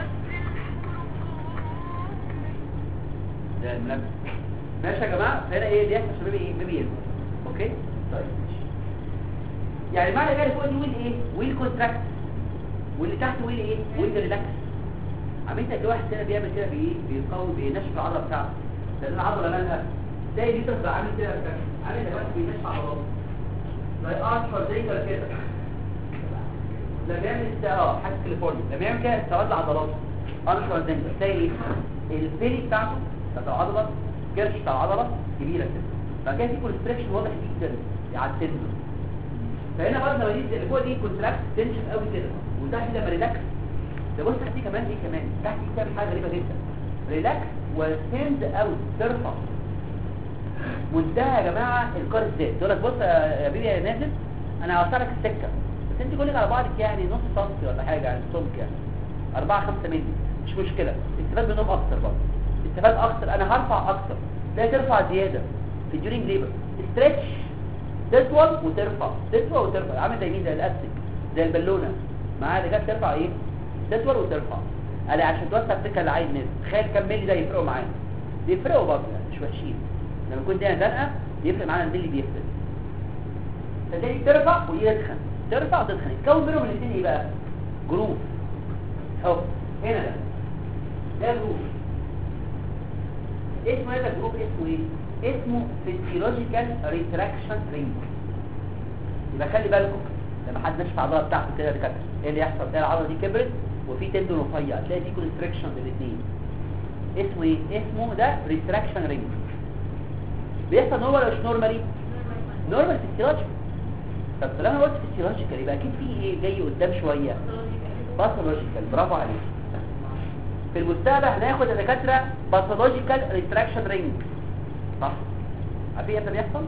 ده الملابس ماشي يا جماعه فهنا ايه اللي يحصل شباب ايه بيبي ينزل اوكي طيب يعني معنى كده فوق دي ويل ايه ويل كونتراكت واللي تحت ويل ايه ويل ريلاكس عملت قد واحد كده بيعمل كده بايه بيقوي بينشف العضله بتاعته لان العضله مالها تلاقي دي تبقى عامل كده عامل دلوقتي بينشف عضلاته زي ارشر زي كده كده لما يعمل اه حاجه كاليفورنيا لما يعمل كده استوعب عضلاته ارشر زي كده تلاقي ايه البيري بتاعته بتاعت العضله الكرش بتاع العضله كبيره كده بعد كده في كونستريكشن واضح جدا على التندون فهنا برضه لما دي اللي فوق دي كونتراكت تنشف قوي كده وتحت لما ريلاكس ده بص تحت دي كمان ايه كمان تحت دي بتعمل حاجه غريبه جدا ريلاكس وستند اوت ترفع منتهى يا جماعه الكار الذات تقول لك بص يا بيبي يا نازل انا هوصلك السكه بس انت كلك على بعضك يعني نص سنتي ولا حاجه يعني سمك يعني 4 5 مللي مش مشكله استفاد منهم اكتر برضه استفاد اكتر انا هرفع اكتر لا ترفع زياده في الديورينج ليبر ستريتش تطول وترفع تطول وترفع عامل زي مين زي الاستيك زي البالونه معاها اللي جت ترفع ايه تطول وترفع قال عشان توسع السكه اللي عايز نازل تخيل كم مللي ده يفرقوا معانا بيفرقوا برضه يعني مش وحشين لما يكون ده زنقه بيفرق معانا الملي بيفرق فتلاقي ترفع ويدخن ترفع وتدخن يتكون بينهم الاثنين ايه بقى جروف اهو هنا ده ده جروف اسمه هذا الجروب اسمه ايه اسمه فيسيولوجيكال ريتراكشن رينج يبقى خلي بالكم لما حد نشف العضله بتاعته كده كده ايه اللي يحصل تلاقي العضله دي كبرت وفي تندون رفيع تلاقي في كونستريكشن للاثنين اسمه ايه اسمه ده ريتراكشن رينج بيحصل نورمال ولا مش نورمالي نورمال فيسيولوجيكال طب طالما قلت فيسيولوجيكال يبقى اكيد في ايه جاي قدام شويه باثولوجيكال برافو عليك في المستقبل هناخد يا دكاتره باثولوجيكال ريتراكشن رينج صح عارفين امتى بيحصل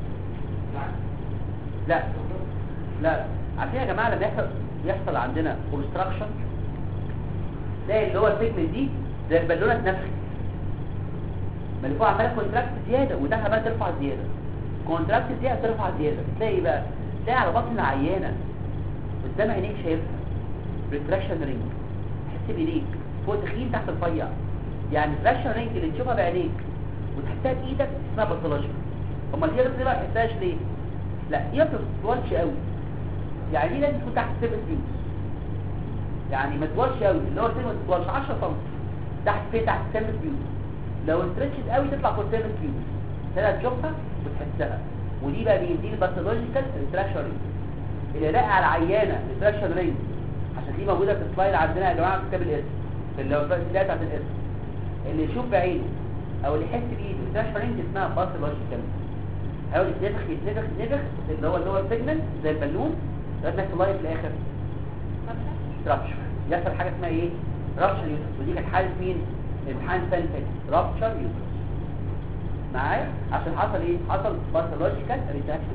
لا لا عارفين يا جماعه لما يحصل يحصل عندنا اوبستراكشن تلاقي اللي هو السيجمنت دي زي البالونه اتنفخت ما اللي فوق عماله كونتراكت زياده وده عمال ترفع زياده كونتراكت زياده ترفع زياده تلاقي إيه بقى تلاقي على بطن العيانه قدام عينيك شايفها ريتراكشن رينج تحس بايديك فوق تخين تحت رفيع يعني ريتراكشن رينج اللي تشوفها بعينيك وتحسها بايدك اسمها باثولوجيكال امال هي بس ما تحسهاش ليه لا هي ما بتطولش قوي يعني دي لازم تكون تحت 7 فيوز يعني ما تطولش قوي اللي هو السن ما تطولش 10 سم تحت فين تحت 7 فيوز لو ستريتشد قوي تطلع كونتينر كيوب هنا تشوفها وتحسها ودي بقى دي دي الباثولوجيكال ريتراكشن رينج اللي لاقي على العيانه ريتراكشن رينج عشان دي موجوده في السلايد عندنا يا جماعه في كتاب الاسم في اللي هو في السلايد بتاعت الاسم اللي يشوف بعينه او اللي يحس بايده ريتراكشن رينج اسمها باثولوجيكال حاول يتنفخ يتنفخ يتنفخ اللي هو اللي هو السيجمنت زي البالون لغايه ما يحصل لايف في الاخر رابشر يحصل حاجه اسمها ايه رابشر يوترس ودي كانت حاله مين امتحان السنه اللي فاتت رابشر يوترس معايا عشان حصل ايه حصل باثولوجيكال ريتراكشن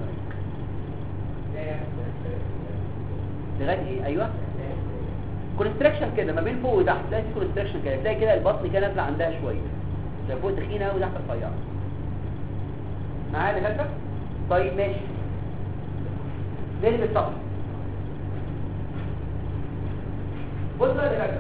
لغايه ايه ايوه كونستراكشن كده ما بين فوق وتحت تلاقي في كونستراكشن كده تلاقي كده البطن كده نازله عندها شويه ده فوق تخينه وتحت رفيعه معايا يا دكاتره طيب ماشي نقلب الصف بص بقى يا دكاتره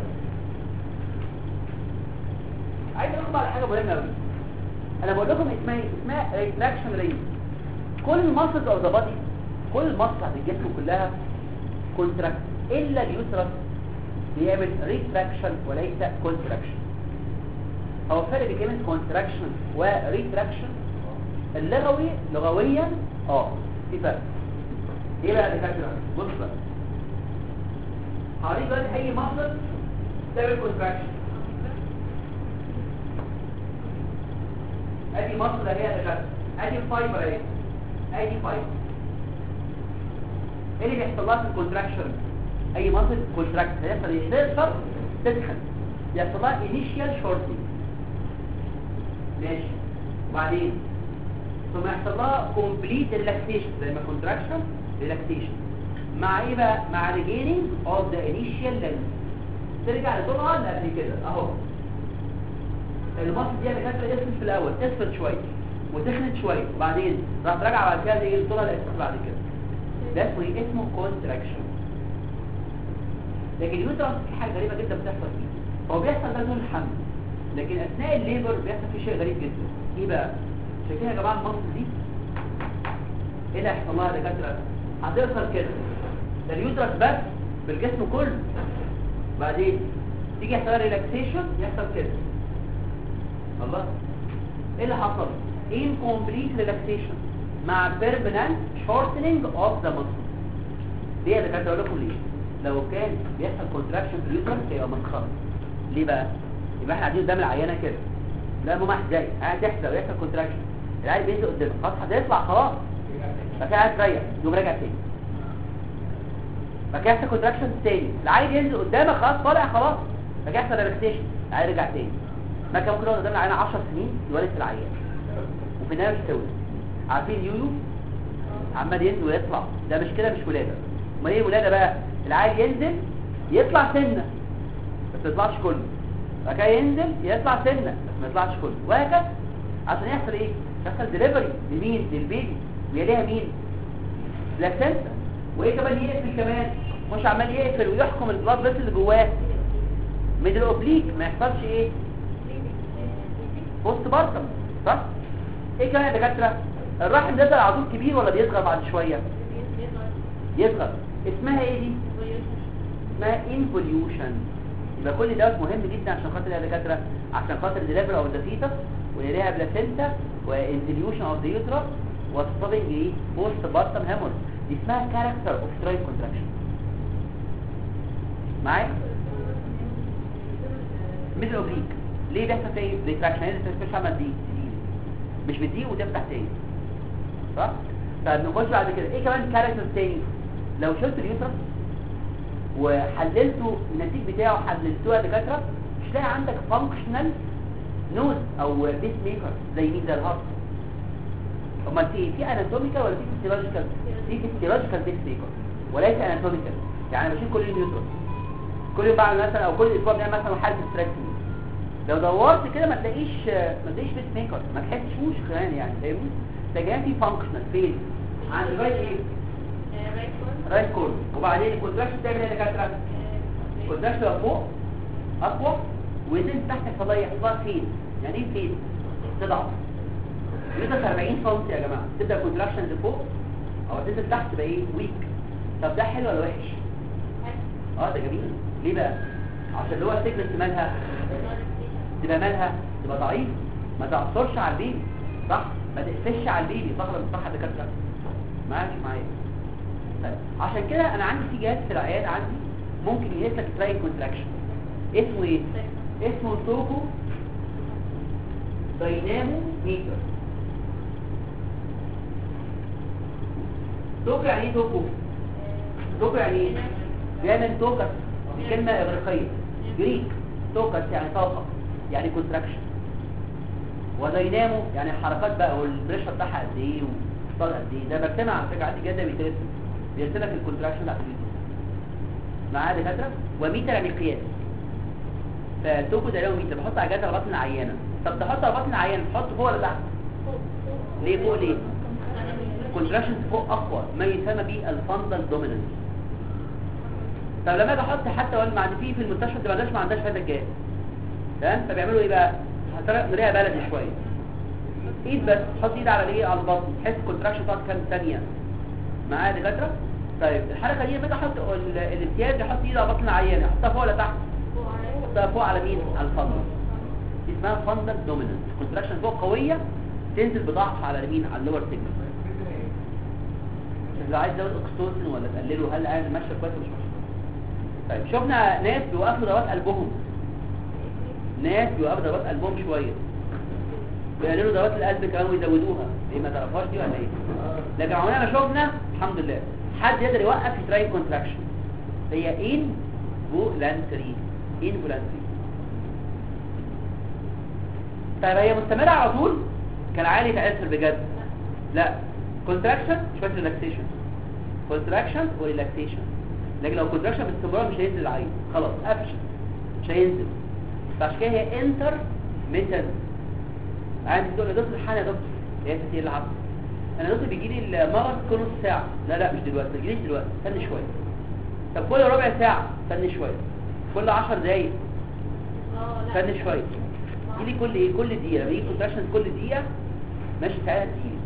عايز اقول لكم على حاجه مهمه قوي انا بقول لكم اسمها ايه اسمها ريتراكشن رينج كل ماسلز اوف ذا بادي كل ماسل بتاعت الجسم كلها كونتراكت الا اليوترس بيعمل ريتراكشن وليس كونتراكشن هو الفرق بين كلمه كونتراكشن وريتراكشن اللغوي لغويا اه في فرق ايه بقى يا دكاتره بص بقى هوريك دلوقتي اي مصدر تعمل كونتراكشن ادي مصدر اهي يا دكاتره ادي فايبر اهي ادي فايبر ايه اللي بيحصل لها في الكونتراكشن اي مصدر كونتراكت هيحصل ايه تقدر تسخن يحصل لها انيشيال شورتنج ماشي وبعدين ثم يحصل لها كومبليت ريلاكسيشن زي ما كونتراكشن ريلاكسيشن مع ايه بقى مع ريجيننج اوف ذا انيشال لينث ترجع لطولها اللي قبل كده اهو المصل دي يا دكاتره اسفت في الاول اسفت شويه وتخنت شويه وبعدين راح تراجع بعد كده ايه طولها الاسفل بعد كده ده اسمه ايه اسمه كونتراكشن لكن اليوترس في حاجه غريبه جدا بتحصل فيه هو بيحصل ده طول الحمل لكن اثناء الليبر بيحصل فيه شيء غريب جدا ايه بقى شايفين يا جماعه المصل دي ايه اللي هيحصل لها يا دكاتره هتوصل كده ده اليوترس بس بالجسم كله بعدين تيجي يحصل ريلاكسيشن يحصل كده الله ايه اللي حصل incomplete relaxation مع permanent shortening of the muscle ليه يا دكاتره اقول لكم ليه لو كان بيحصل كونتراكشن في اليوترس هيبقى مسخره ليه بقى يبقى احنا قاعدين قدام العيانه كده لا ماما ازاي قاعد تحصل ويحصل كونتراكشن العيال بينزل قدامك خلاص هتطلع خلاص بعد كده قاعد تريح يقوم راجع تاني بعد كده يحصل كونتراكشن تاني العيل ينزل قدامك خلاص طالع خلاص بعد كده يحصل ريلاكسيشن العيل يرجع تاني ما كان ممكن يقعد قدام العيان 10 سنين يولد في العيان وفي النهايه مش تولد عارفين يويو عمال ينزل ويطلع ده مش كده مش ولاده امال ايه ولاده بقى العيل ينزل يطلع سنه بس ما يطلعش كله بعد كده ينزل يطلع سنه بس ما يطلعش كله وهكذا عشان يحصل ايه يحصل ديليفري لمين للبيبي ويليها مين بلاسنتا وايه كمان يقفل كمان مش عمال يقفل ويحكم البلاد بس اللي جواه ميدل اوبليك ما يحصلش ايه بوست بارتم صح ايه كمان يا دكاتره الرحم ده على طول كبير ولا بيصغر بعد شويه يصغر اسمها ايه دي اسمها انفوليوشن يبقى كل دوت مهم جدا عشان خاطر يا دكاتره عشان خاطر ديليفري اوف ذا فيتس وليها بلاسنتا وانفوليوشن اوف ذا يوترس وستوبنج ايه بوست بارتم هيمور دي اسمها كاركتر اوف سترايك كونتراكشن معايا مثل اوبليك ليه بيحصل فيه ريتراكشن هي الريتراكشن عمل دي مش بتضيق وتفتح تاني صح فبنخش بعد كده ايه كمان كاركتر تاني لو شلت اليوترس وحللته النتيج بتاعه حللتوها دكاتره مش تلاقي عندك فانكشنال نوز او بيس ميكر زي مين زي الهارت امال في في اناتوميكال ولا في فيسيولوجيكال في فيسيولوجيكال بيس ميكر وليس اناتوميكال يعني انا بشيل كل يوم يوترس كل يوم بعمل مثلا او كل اسبوع بنعمل مثلا حاله ستراكشن لو دورت كده ما تلاقيش ما تلاقيش بيس ميكر ما تحسش كمان يعني فاهمني ده جاي في فانكشنال فين عند الرايت ايه رايت كورن وبعدين الكونتراكشن تعمل ايه يا دكاتره الكونتراكشن تبقى فوق اقوى وينزل تحت الفضايح يحصلها فين يعني ايه فين تضعف يوصل 40 سم يا جماعه تبدا الكونتراكشن لفوق او تنزل تحت تبقى ايه ويك طب ده حلو ولا وحش اه ده جميل ليه بقى عشان اللي هو السيجمنت مالها تبقى مالها تبقى ضعيف ما تعصرش على البيبي صح ما تقفش على البيبي صح ولا مش صح يا دكاتره معاش معايا طيب عشان كده انا عندي في جهاز في العياده عندي ممكن يقيس لك تراي كونتراكشن اسمه ايه اسمه توكو داينامو ميتر توكو يعني ايه توكو توكو يعني ايه بيعمل توكس دي كلمه اغريقيه جريك توكس يعني طاقه يعني كونتراكشن وداينامو يعني الحركات بقى والبريشر بتاعها قد ايه والصار قد ايه ده بجتمع على فكره عندي جدا بيترسم بيرسم لك الكونتراكشن بتاعت الجسم معاه دكاتره وميتر يعني قياس فتوكو داينامو ميتر بحط على جهاز بطن العيانه طب تحط على بطن العيان تحط فوق ولا تحت ليه فوق ليه كونتراكشن فوق اقوى ما يسمى به الفندل دوميننس طب لما اجي احط حتى ولا مع في في المستشفى اللي ما عندهاش ما عندهاش فايده الجهاز تمام فبيعملوا ايه بقى طريقه بلدي شويه ايد بس تحط ايد على الايه على البطن تحس الكونتراكشن تقعد كام ثانيه معايا يا دكاتره طيب الحركه دي لما اجي احط ال- الامتياز يحط ايده على بطن العيان يحطها فوق ولا تحت يحطها فوق على مين على الفندل دي اسمها فندل دوميننس كونتراكشن فوق قويه تنزل بضعف على مين على اللور سيجمنت لو عايز تزود اكستوسن ولا تقلله هل قاعد ماشيه كويس ولا مش ماشيه طيب شفنا ناس بيوقفوا ضربات قلبهم ناس بيوقفوا ضربات قلبهم شويه بيقللوا ضربات القلب كمان ويزودوها ايه ما تعرفهاش دي ولا ايه لكن عمرنا ما شفنا الحمد لله حد يقدر يوقف يتراي كونتراكشن هي ان فولانتري ان فولانتري طيب هي مستمره على طول كان عالي تاثر بجد لا كونتراكشن شويه ريلاكسيشن كونتراكشن وريلاكسيشن لكن لو كونتراكشن باستمرار مش هينزل العين خلاص قفشت مش هينزل فعشان كده هي انتر ميتن عندي تقول لي دكتور الحاله يا دكتور هي تسير العصر انا دكتور بيجي لي المرض كل نص ساعه لا لا مش دلوقتي ما تجيليش دلوقتي استني شويه طب كل ربع ساعه استني شويه كل 10 دقايق استني شويه يجي لي كل ايه كل دقيقه بيجي كونتراكشن كل دقيقه ماشي ساعه تيجي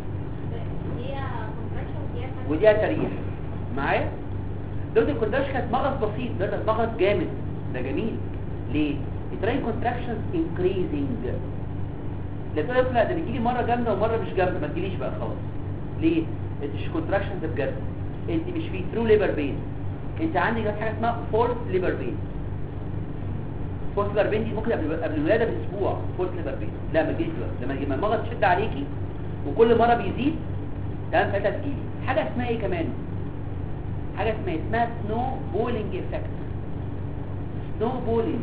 ودي تريح معايا دول الكونتراكشن كانت مغص بسيط ده ده مغص جامد ده جميل ليه التراين كونتراكشنز انكريزنج لا تقول لك لا ده بيجي لي مره جامده ومره مش جامده ما تجيليش بقى خلاص ليه انت مش كونتراكشنز بجد انت مش في ترو ليبر بين انت عندك حاجه اسمها فورس ليبر بين فورس ليبر بين دي ممكن قبل قبل الولاده باسبوع فورس ليبر بين لا ما تجيش دلوقتي لما لما المغص يشد عليكي وكل مره بيزيد تمام ساعتها تجيلي حاجه اسمها ايه كمان حاجه اسمها اسمها سنو بولينج افكت سنو بولينج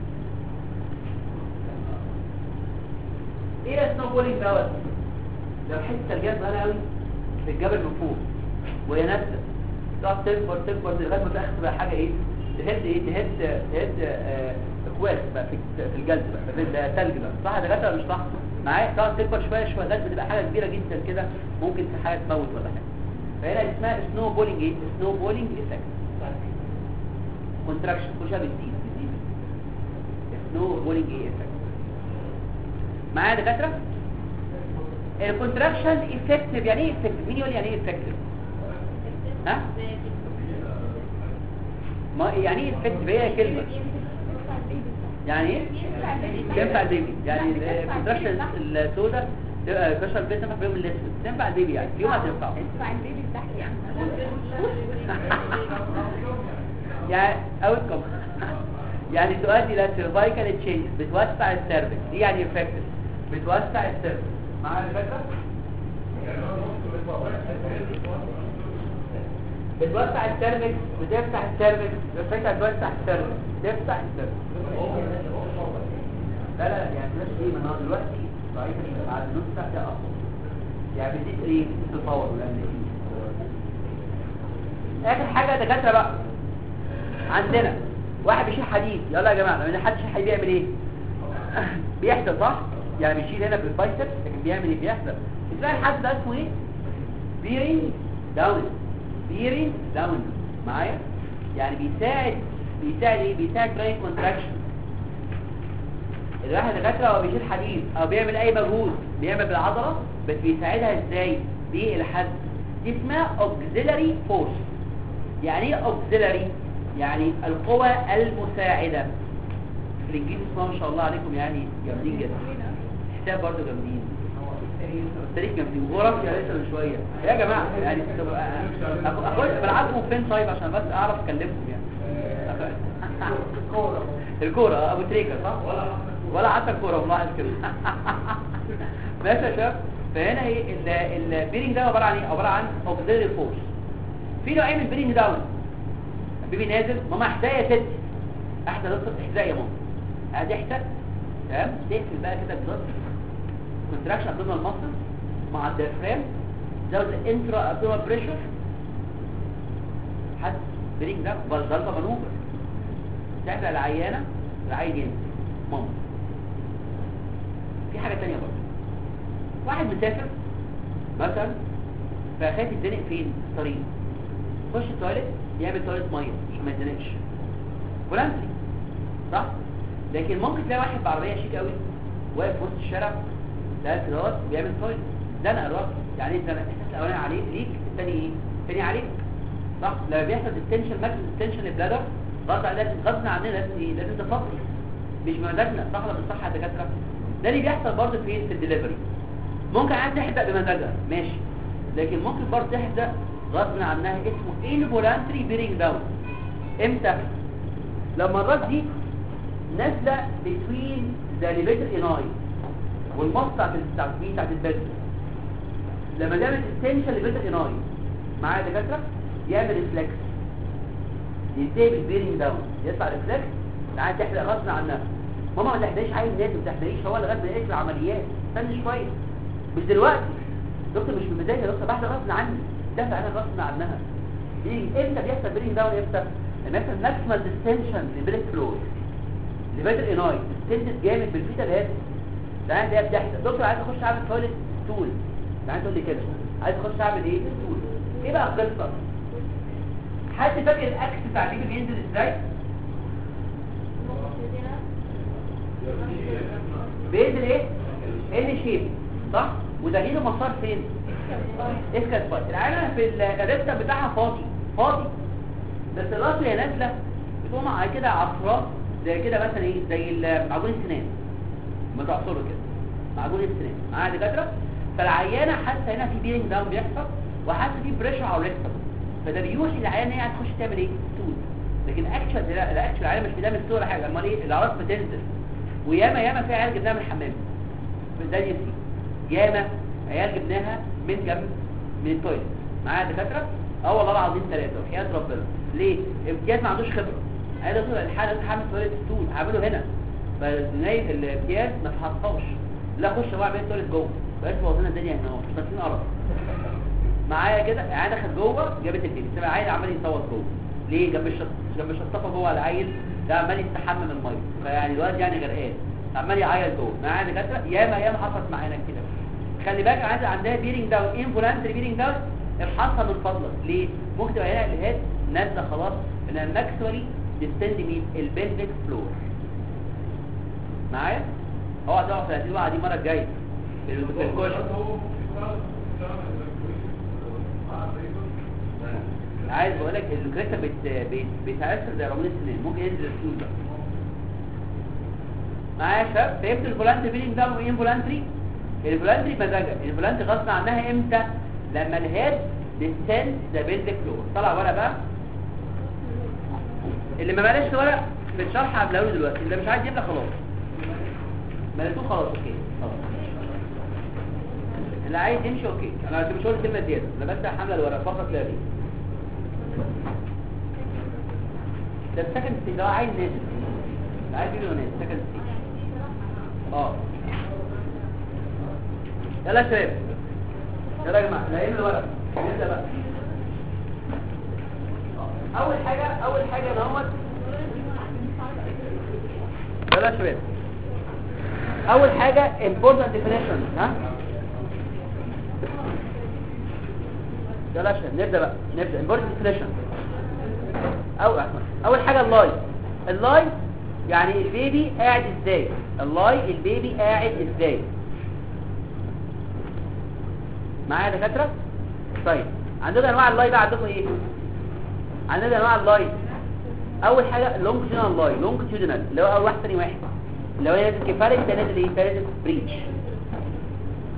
ايه السنو بولينج دوت لو حته ثلجيه صغيره قوي في الجبل من فوق وهي نازله تقعد تكبر تكبر لغايه ما تاخد بقى حاجه ايه تهد ايه تهد تهد آه، اكواس بقى في في الجلد بقى في الثلج بقى صح ده غدا ولا مش صح معايا تقعد تكبر شويه شويه لغايه ما تبقى حاجه كبيره جدا كده ممكن في حاجه تموت ولا حاجه فهنا اسمها سنو بولينج ايه سنو بولينج افكت كونتراكشن كل شويه بتزيد بتزيد سنو بولينج ايه افكت معايا يا دكاتره الكونتراكشن افكتيف يعني ايه افكتيف مين يقول لي يعني ايه افكتيف ها ما يعني ايه افكتيف هي كلمه يعني ايه تنفع البيبي يعني الكونتراكشن السوداء تبقى كشر البيت تنفع في يوم الاسود تنفع البيبي يعني في يوم هتنفع اسمع البيبي تحت يعني يعني اوتكم يعني تؤدي الى سيرفايكال تشينج بتوسع السيرفكس دي يعني افكتيف بتوسع السيرفكس معايا الفكره بتوسع السيرفكس بتفتح السيرفكس الفكره توسع السيرفكس تفتح السيرفكس لا لا يعني مش ايه من هو دلوقتي ضعيف بعد نص ساعه ده اقوى يعني بتزيد ايه التطور والامن اخر حاجه يا دكاتره بقى عندنا واحد بيشيل حديد يلا يا جماعه لما حد يشيل حديد بيعمل ايه بيحصل صح يعني بيشيل هنا بالبايسبس لكن بيعمل ايه بيحصل تلاقي الحد ده اسمه ايه بيرنج داون بيرنج داون معايا يعني بيساعد بيساعد ايه بيساعد براين كونتراكشن الواحد دكاتره هو بيشيل حديد او بيعمل اي مجهود بيعمل بالعضله بس بيساعدها ازاي دي الحد دي اسمها auxiliary force يعني ايه auxiliary يعني القوى المساعدة في الانجليزي اسمها ما شاء الله عليكم يعني جامدين جدا الكتاب برضه جامدين التاريخ جامدين وجغرافيا لسه من شويه يا جماعه يعني طب أ- أ- اخش بلعبكم فين طيب عشان بس اعرف اكلمكم يعني الكوره آه، ابو تريكه صح ولا ولا حتى الكوره ملاحظ كده ماشي يا شباب فهنا ايه البيرنج ده عباره عن ايه عباره عن اوكسيلري فورس في نوعين من البيرنج داون البيبي نازل ماما احدى يا ست احدى نص احدى يا ماما ادي احدى تمام تقفل بقى كده بلس كونتراكشن ابدومينال ماسل مع الديافرام زود الانترا ابدومينال بريشر حد برينج ده ضربه مانوفر تحرق العيانه العيل ينزل ماما في حاجه تانية برضه واحد مسافر مثلا فخايف يتزنق فين في الطريق يخش التواليت يعمل تواليت ميه عشان ما يتزنقش فولانتري صح لكن ممكن تلاقي واحد بعربيه شيك قوي واقف في وسط الشارع ده كده بيعمل تواليت زنق الراجل يعني ايه زنق الاحساس الاولاني عليه ليك الثاني ايه الثاني عليك صح لما بيحصل ديستنشن ماكس ديستنشن للبلادر غصب لازم غصب عننا لازم ايه لازم تفضي مش مزاجنا صح ولا مش صح يا دكاتره ده اللي بيحصل برضه فين في الدليفري ممكن عايز تحدق بمزاجها ماشي لكن ممكن برضه تحدق غصب عنها اسمه انفولانتري بيرنج داون امتى لما الراس دي نازله بتوين ذا ليفيتر اناي والمص بتاعت بتاعت مين بتاعت البلد لما تعمل اكستنشن ليفيتر اناي معايا يا دكاتره يعمل ريفلكس ينتهي بالبيرنج داون يطلع ريفلكس عايز تحرق غصب عنها ماما ما تحرقش عين ناس ما تحرقش هو لغايه ما يقفل العمليات استنى شويه مش دلوقتي دكتور مش بمزاجي يا دكتور بحرق غصب عني دافع انا غصب عنها يجي امتى بيحصل بيرنج داون امتى لما يحصل ماكسيمال ديستنشن للبريك فلور لبادر اناي ديستنشن جامد بالفيتال هيد ده ده بتحصل دكتور عايز اخش اعمل تويلت ستول يعني تقول لي كده عايز اخش اعمل ايه ستول ايه بقى القصه حد فاكر الاكس بتاع البيبي بينزل ازاي بينزل ايه ال شيب صح ودليله مسار فين اسكت فاضي العالم في الريبتا بتاعها فاضي فاضي بس الراس هي نازله بتقوم على كده عصرات زي كده مثلا ايه زي ال- معجون السنان متعصره كده معجون السنان معايا يا دكاتره فالعيانه حاسه هنا في بيرنج داون بيحصل وحاسه في بريشر على الريكتم فده بيوحي العيانه هي هتخش تعمل ايه ستول لكن اكشن لا الاكشن العيانه مش بتعمل ستول ولا حاجه امال ايه الاعراض بتنزل وياما ياما في عيال جبناها من الحمام ده يسي ياما عيال جبناها من جنب من التويلت معايا يا دكاتره اه والله العظيم ثلاثه وحياه ربنا ليه امتياز ما عندوش خبره قال له الحاله حامل تويلت ستول عمله هنا فنايف الامتياز ما تحطهاش لا خش بقى اعمل تويلت جوه بقاش موازنه الدنيا هنا اهو مش فاكرين قرف معايا كده عيل دخل جوه جابت البيبي سمع عيل عمال يصوت جوه ليه جنب الشط جنب الشطافه جوه العيل ده عمال يستحمم الميه فيعني الواد يعني غرقان عمال يعيط جوه معايا دكاتره ياما ياما حصلت معانا كده خلي بالك عايز عندها بيرنج داون انفولانتري بيرنج داون ابحثها من فضلك ليه ممكن تبقى هنا الهيد نازله خلاص من الماكسوري ديستند مين البلفيك فلور معايا اوعى تقع في الاسئله دي المره الجايه في الكوشن عايز بقول لك الكريتا بت بت بتاثر زي رمل السنان ممكن ينزل السود ده معايا يا شباب فهمت الفولانتري بيلينج ده وايه فولانتري الفولانتري مزاجها الفولانتري غصب عنها امتى لما الهيد ديستنس ذا بيلد فلور طلع ورق بقى اللي ما بلاش ورق في الشرح هبلاقيه دلوقتي اللي مش عايز يبلغ خلاص مليتوه خلاص اوكي خلاص اللي عايز يمشي اوكي انا مش هقول كلمه زياده انا بس حامله الورق فقط لا غير ده السكند ستيج ده عايز نازل ده عايز يجي نازل سكند ستيج اه يلا يا شباب يلا يا جماعه لاقيين الورق نبدا بقى آه. اول حاجه اول حاجه انا اهوت يلا يا شباب اول حاجه important definition ها يلا يا شباب نبدا بقى نبدا important definition أو اول حاجه اللاي اللاي يعني البيبي قاعد ازاي اللاي البيبي قاعد ازاي معايا يا دكاتره طيب عندنا انواع اللاي بقى عندكم ايه عندنا انواع اللاي اول حاجه لونجيتودينال لاي لونجيتودينال اللي هو اول واحد ثاني واحد اللي هو نازل كفالك ده نازل ايه ده نازل بريتش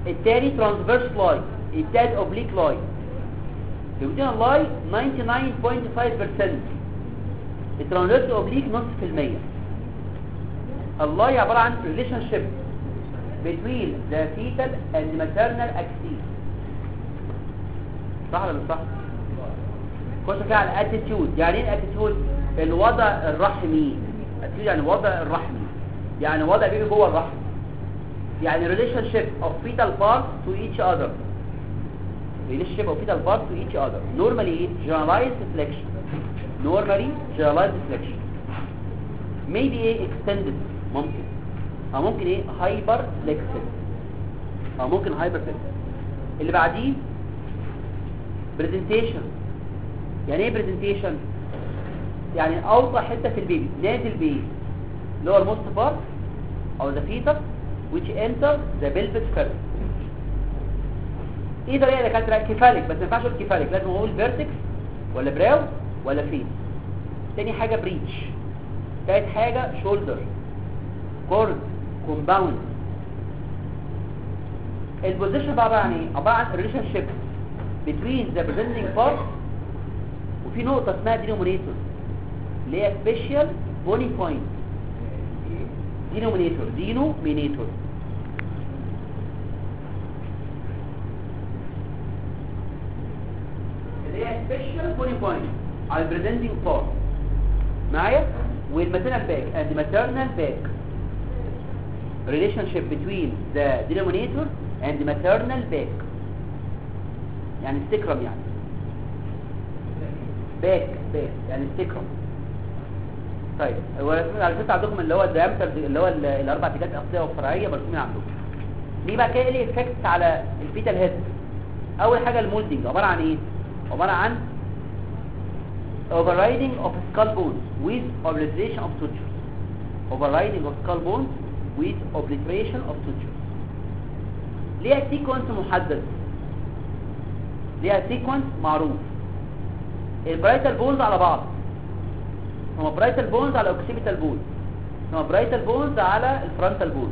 التاني ترانسفيرس لاي التالت اوبليك لاي البروتين اللاي 99.5% الترانسفيرس اوبليك نص في المية اللاي عبارة عن relationship between the fetal and maternal axis صح ولا مش صح؟ خش كده على الاتيتيود يعني ايه الاتيتيود الوضع الرحمي الاتيتيود يعني الوضع الرحمي يعني وضع بيبي جوه الرحم يعني relationship of fetal parts to each other relationship of fetal parts to each other normally ايه generalized flexion normally generalized flexion maybe ايه extended ممكن او ممكن ايه hyper flexible او ممكن hyper flexible اللي بعديه presentation يعني ايه presentation يعني اوطى حته في البيبي نازل بايه اللي هو الموست بارت او the fetus which enters the pelvic curve ايه طريقه يا دكاتره كيفاليك بس ما ينفعش اقول كيفاليك لازم اقول فيرتكس ولا براو ولا فيس تاني حاجه بريتش تالت حاجه شولدر كورد كومباوند البوزيشن بقى عباره عن ايه عباره عن ريليشن شيب between the presenting part وفي نقطه اسمها denominator اللي هي special bony point denominator denominator اللي هي special bony point على presenting part معايا والmaternal back and maternal back relationship between the denominator and the maternal back يعني السكرم يعني باك باك يعني السكرم طيب هو رسمين على فكره عندكم اللي هو الديامتر اللي هو ال- الاربع اتجاهات الاصليه والفرعيه مرسومين عندكم ليه بقى كده ايه افكت على الفيتال هيد اول حاجه المولدنج عباره عن ايه عباره عن overriding of skull bones with obliteration of sutures overriding of skull bones with obliteration of sutures ليها سيكونس محدد ليها سيكونس معروف البرايتال بونز على بعض هما برايتال بونز على اوكسيبيتال بونز هما برايتال بونز على الفرونتال بونز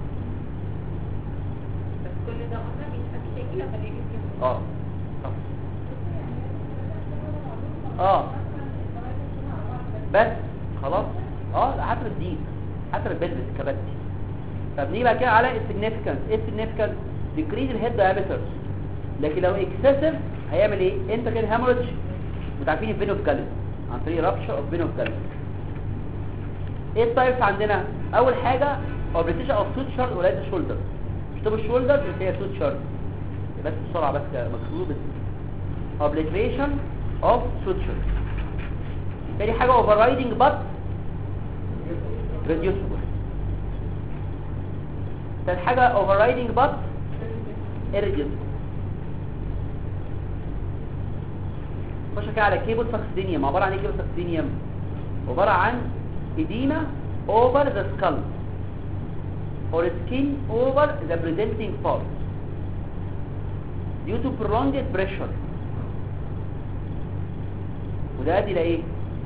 بس كل ده قلنا بيتأكد لما نيجي نجيب اه اه بس خلاص اه لا حسب الدين حسب البيزنس كبتي طب نيجي بقى كده على السيجنيفيكانس ايه السيجنيفيكانس ديكريز الهيد دايمتر لكن لو اكسسيف هيعمل ايه انت كده هاموريدج متعرفين الفين اوف جالس عن طريق رابشر اوف فين اوف جالس ايه التايبس عندنا اول حاجه اوبريتيشن اوف سوتشر ولايت الشولدر شطب الشولدر اللي هي سوتشر بس بسرعه بس كده مكتوب obliteration of suture تاني حاجة overriding but reducible تاني حاجة overriding but irreducible خش كده على كيبل ساكسيدينيوم عبارة عن ايه كيبل ساكسيدينيوم عبارة عن edema over the skull or skin over the presenting part due to prolonged pressure وده يؤدي الى ايه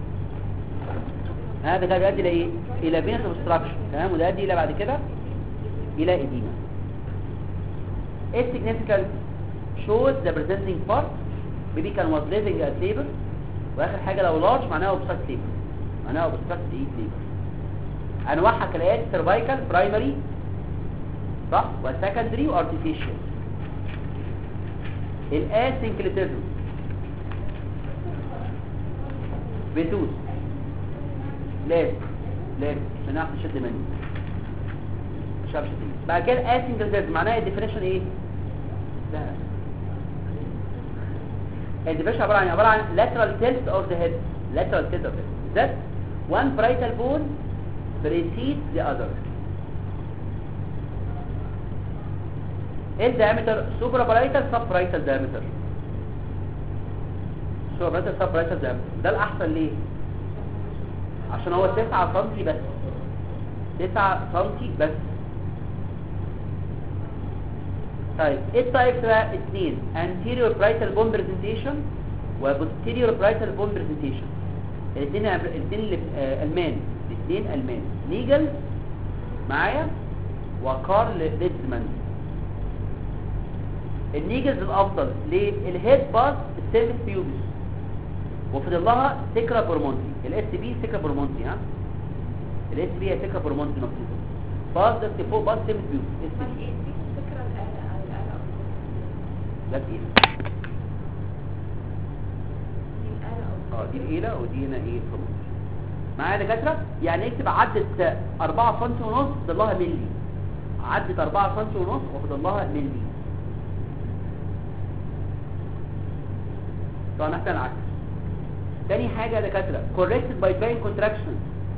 هذا كده يؤدي الى ايه الى venous obstruction تمام وده يؤدي الى بعد كده الى edema ايه significant shows the presenting part baby كان was living at labor واخر حاجه لو large معناها obstruct labor معناها obstruct ايه labor انواعها كالاتي cervical primary صح وسكندري وارتفيشال الاسynclitism بتوز لازم لازم عشان نعرف نشد منه مش عارف شد منه بعد كده اسynchronous معناها الديفينيشن ايه لا الديفينيشن عباره عن عباره عن lateral tilt of the head lateral tilt of the head that one parietal bone precedes the other ايه الدايمتر سوبرا بارايتال سب بارايتال دايمتر سوبرا بارايتال سب بارايتال دايمتر ده الاحسن ليه عشان هو 9 سم بس 9 سم بس طيب ايه التايبس بقى اثنين anterior parietal bone presentation و posterior parietal bone presentation الاثنين الاثنين اللي آه، المان الاثنين المان نيجل معايا وكارل ليدزمان النيجلز الافضل ليه الهيد باس السيرفيس بيوبس وفضل لها سكرا برمونتي الاس بي سكرا برمونتي ها الاس بي هي سكرا برمونتي نقطه باس ده فوق باس سيرفيس بيوبس اس ما بي هي دي الفكرة الآلة الآلة ده تقيل دي الآلة اه دي الإيلة ودي هنا ايه برمونتي معايا يا دكاتره يعني اكتب عدت 4 سم ونص فضل لها ملي عدت 4 سم ونص وفضل لها ملي طبعا احنا العكس تاني حاجة يا دكاترة corrected by vein contraction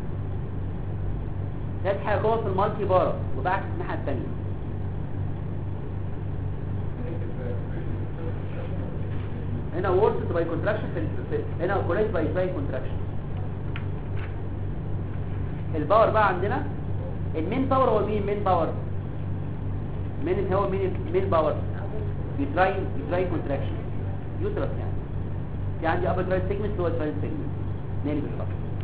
ثالث حاجة جوه في المالتي بارا وبعكس الناحية التانية هنا worsened by contraction في ال- في- هنا corrected by vein contraction الباور بقى عندنا المين باور هو مين مين باور مين هو مين مين باور يوتراين يوتراين كونتراكشن يوترس يعني في عندي ابر تراين سيجمنت هو تراين سيجمنت ناني بالظبط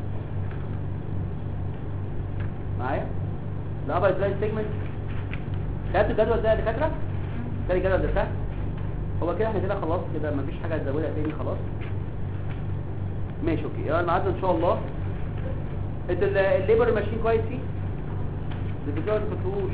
معايا الابر تراين سيجمنت خدتوا الجدول ده يا دكاتره تاني الجدول ده سهل هو كده احنا كده خلاص كده مفيش حاجه تزودها تاني خلاص ماشي اوكي يلا النهارده ان شاء الله انت ال- الليبر ماشيين كويس فيه الدكتور ما فاكروش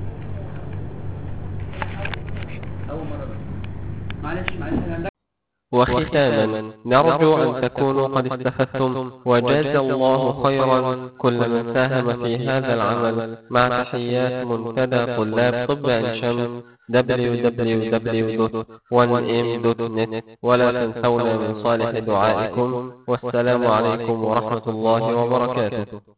اول مره بس معلش معلش انا وختاما نرجو أن تكونوا قد استفدتم وجاز الله خيرا كل من ساهم في هذا العمل مع تحيات منتدى طلاب طب عين شمس www.1m.net ولا تنسونا من صالح دعائكم والسلام عليكم ورحمة الله وبركاته